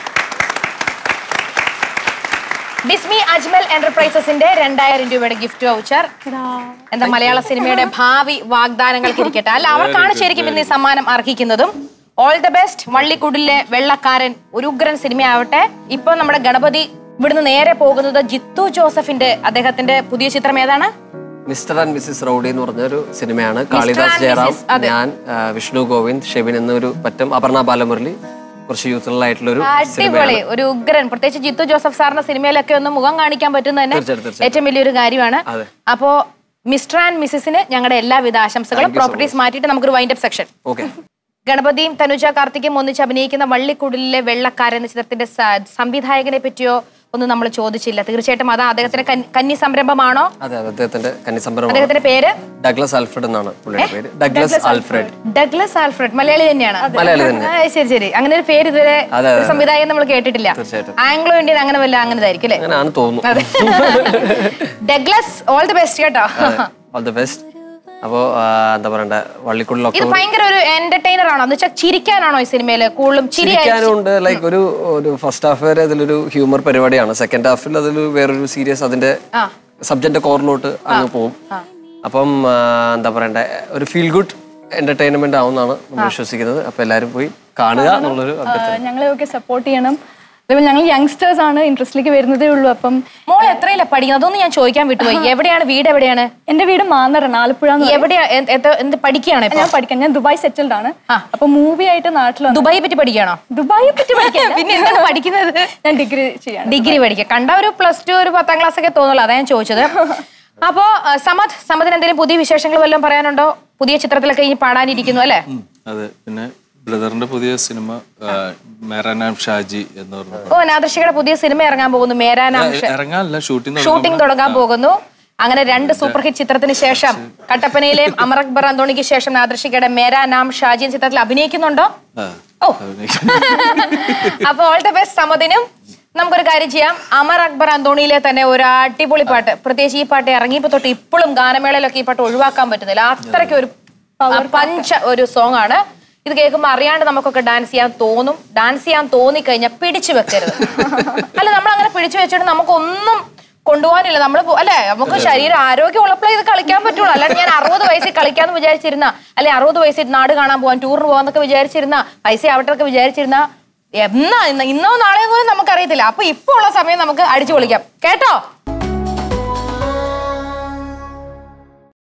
ബിസ്മി അജ്മൽ എന്റർപ്രൈസസിന്റെ രണ്ടായിരം രൂപയുടെ ഗിഫ്റ്റ് വൗച്ചർ എന്താ മലയാള സിനിമയുടെ ഭാവി വാഗ്ദാനങ്ങൾക്ക് ഇരിക്കട്ടെ അല്ല അവർക്കാണ് ശരിക്കും ഇന്ന് ഈ സമ്മാനം അർഹിക്കുന്നതും ഓൾ ദ ബെസ്റ്റ് വള്ളിക്കുടിലെ വെള്ളക്കാരൻ ഒരു ഉഗ്രൻ സിനിമയാവട്ടെ ഇപ്പൊ നമ്മുടെ ഗണപതി ഇവിടുന്ന് നേരെ പോകുന്നത് ജിത്തു ജോസഫിന്റെ അദ്ദേഹത്തിന്റെ പുതിയ ചിത്രം ഏതാണ്
മിസ്റ്റർ ആൻഡ് മിസ്സിസ് റൗഡി എന്ന് പറഞ്ഞ ഒരു സിനിമയാണ്
and
കാളിദാസ് ജയറാം
Mrs. അതെ.
ഞാൻ ആ, വിഷ്ണു ഗോവിന്ദ് ഷെബിൻ എന്നൊരു പറ്റം അപർണ ബാലമുരളി കുറച്ച് യൂത്തുള്ള ആയിട്ടുള്ള ഒരു
അടിപൊളി
സിനിമയാണ്
ഒരു ഉഗ്രൻ പ്രത്യേകിച്ച് ജിത്തു ജോസഫ് സാറിന്റെ സിനിമയിലൊക്കെ ഒന്ന് മുഖം കാണിക്കാൻ പറ്റുന്ന തന്നെ
തീർച്ചയായിട്ടും, തീർച്ചയായിട്ടും.
ഏറ്റവും വലിയൊരു കാര്യമാണ്
അതെ.
അപ്പോ മിസ്റ്റർ ആൻഡ് മിസ്സിസിന് ഞങ്ങളുടെ എല്ലാവിധ ആശംസകളും
Thank you so
പ്രോപ്പർട്ടീസ് മാറ്റിയിട്ട് നമുക്കൊരു വൈൻഡപ്പ് സെക്ഷൻ
ഓക്കെ
ഗണപതിയും തനുജ കാർത്തിക്കും ഒന്നിച്ച് അഭിനയിക്കുന്ന വള്ളിക്കുടലിലെ വെള്ളക്കാരൻ എന്ന ചിത്രത്തിന്റെ സ- സംവിധായകനെ പറ്റിയോ ഒന്നും നമ്മൾ ചോദിച്ചില്ല തീർച്ചയായിട്ടും അത് അദ്ദേഹത്തിന്റെ കന്നി- കന്നി സംരംഭമാണോ
അതെ അതെ അദ്ദേഹത്തിന്റെ കന്നിസംരംഭം
അദ്ദേഹത്തിന്റെ പേര്
ഡഗ്ലസ് ആൽഫ്രഡ് എന്നാണ് പുള്ളിയുടെ പേര് Douglas Alfred
Douglas Alfred Malayali തന്നെയാണ്
മലയാളി തന്നെ.
ആ, ശരി ശരി അങ്ങനെ ഒരു പേര് ഇതുവരെ
അതെ,
ഒരു സംവിധായകൻ നമ്മൾ കേട്ടിട്ടില്ല
തീർച്ചയായിട്ടും.
ആംഗ്ലോ ഇന്ത്യൻ അങ്ങനെ വല്ല അങ്ങനെതായിരിക്കും അല്ലേ
അങ്ങനെയാണ് തോന്നുന്നു
അതെ ഡഗ്ലസ് ഓൾ ദി ബെസ്റ്റ് കേട്ടോ
ഓൾ ദി ബെസ്റ്റ് അപ്പോ എന്താ പറയണ്ട വള്ളിക്കുള്ളിലൊക്കെ
ഇത് ഭയങ്കര ഒരു എന്റർടൈനർ ആണോ എന്ന് വെച്ചാൽ ചിരിക്കാനാണോ ഈ സിനിമയില് കൂടുതലും ചിരി
ചിരിക്കാനും ഉണ്ട് ലൈക്ക് ഒരു ഒരു ഫസ്റ്റ് ഹാഫ് വരെ അതിലൊരു ഹ്യൂമർ പരിപാടിയാണ് സെക്കൻഡ് ഹാഫിൽ അതിൽ വേറൊരു സീരിയസ് അതിന്റെ സബ്ജക്റ്റിന്റെ കോറിലോട്ട് അങ്ങ് പോകും അപ്പം ആ, എന്താ പറയണ്ട ഒരു ഫീൽ ഗുഡ് എന്റർടൈൻമെന്റ് ആവുമെന്നാണ് നമ്മൾ വിശ്വസിക്കുന്നത് അപ്പൊ എല്ലാരും പോയി കാണുക എന്നുള്ളൊരു അഭ്യർത്ഥന
ഞങ്ങളെയൊക്കെ സപ്പോർട്ട് ചെയ്യണം അതേപോലെ ഞങ്ങൾ യങ്സ്റ്റേഴ്സ് ആണ് ഇൻട്രസ്റ്റിലേക്ക് വരുന്നതേ ഉള്ളൂ അപ്പം
മോൾ എത്രയില്ല പഠിക്കുന്നത് അതൊന്നും ഞാൻ ചോദിക്കാൻ വിട്ടുപോയി എവിടെയാണ് വീട് എവിടെയാണ്
എന്റെ വീട് മാന്നറാണ് ആലപ്പുഴ എന്ന് പറയും.
എവിടെയാ എന്ത്- എന്ത്- എന്ത് പഠിക്കുകയാണ് ഇപ്പൊ
ഞാൻ പഠിക്കാൻ ഞാൻ ദുബായ് സെറ്റിൽഡ് ആണ് അപ്പൊ മൂവി ആയിട്ട് നാട്ടിൽ വന്നു
ദുബായിയെ പറ്റി പഠിക്കുകയാണോ
ദുബായിയെ പറ്റി പഠിക്കാൻ
പിന്നെ എന്താണ് പഠിക്കുന്നത്
ഞാൻ ഡിഗ്രി ചെയ്യാണ്
ഡിഗ്രി പഠിക്കുക കണ്ട ഒരു പ്ലസ് ടു ഒരു പത്താം ക്ലാസ് ഒക്കെ തോന്നുള്ളൂ അതാ ഞാൻ ചോദിച്ചത് അപ്പോ ആ, സമദ് സമദിന് എന്തെങ്കിലും പുതിയ വിശേഷങ്ങൾ വല്ലതും പറയാനുണ്ടോ പുതിയ ചിത്രത്തിലൊക്കെ ഇനി പാടാനിരിക്കുന്നു അല്ലേ
അതെ പിന്നെ ബ്രദറിന്റെ പുതിയ സിനിമ ആ, മേരാ നാം ഷാജി എന്ന് പറഞ്ഞു
ഓ നാദർശികയുടെ പുതിയ സിനിമ ഇറങ്ങാൻ പോകുന്നു മേരാനാം
ഇറങ്ങാനല്ല ഷൂട്ടിംഗ്
ഷൂട്ടിംഗ് തുടങ്ങാൻ പോകുന്നു അങ്ങനെ രണ്ട് സൂപ്പർ ഹിറ്റ് ചിത്രത്തിന് ശേഷം കട്ടപ്പനയിലെ അമർ അക്ബർ അന്തോണിക്ക് ശേഷം നാദർശികയുടെ മേരാ നാം ഷാജി എന്ന ചിത്രത്തിൽ അഭിനയിക്കുന്നുണ്ടോ ഓ അപ്പൊ ഓൾ ദ ബെസ്റ്റ് സമദിനും നമുക്കൊരു കാര്യം ചെയ്യാം അമർ അക്ബർ അന്തോണിയിലെ തന്നെ ഒരു അടിപൊളി പാട്ട് പ്രത്യേകിച്ച് ഈ പാട്ട് ഇറങ്ങിയപ്പോ തൊട്ട് ഇപ്പോഴും ഗാനമേളയിലൊക്കെ ഈ പാട്ട് ഒഴിവാക്കാൻ പറ്റുന്നില്ല അത്രയ്ക്ക് ഒരു പഞ്ച ഒരു സോങ് ആണ് ഇത് കേൾക്കുമ്പോൾ അറിയാണ്ട് നമുക്കൊക്കെ ഡാൻസ് ചെയ്യാൻ തോന്നും ഡാൻസ് ചെയ്യാൻ തോന്നിക്കഴിഞ്ഞാൽ പിടിച്ചു വെക്കരുത് അല്ല നമ്മൾ അങ്ങനെ പിടിച്ചു വെച്ചിട്ട് നമുക്കൊന്നും കൊണ്ടുപോകാനില്ല നമ്മൾ അല്ലെ നമുക്ക് ശരീരം ആരോഗ്യം ഉള്ളപ്പോഴേ ഇത് കളിക്കാൻ പറ്റുള്ളൂ അല്ലാണ്ട് ഞാൻ അറുപത് വയസ്സിൽ കളിക്കാന്ന് വിചാരിച്ചിരുന്ന അല്ലെ അറുപത് വയസ്സിൽ നാട് കാണാൻ പോകാൻ ടൂറിന് പോകാന്നൊക്കെ വിചാരിച്ചിരുന്ന പൈസ ആവട്ടെ വിചാരിച്ചിരുന്ന എന്നാ ഇന്ന് ഇന്നോ നാളെയോ നമുക്കറിയത്തില്ല അപ്പൊ ഇപ്പൊ ഉള്ള സമയം നമുക്ക് അടിച്ചു പൊളിക്കാം കേട്ടോ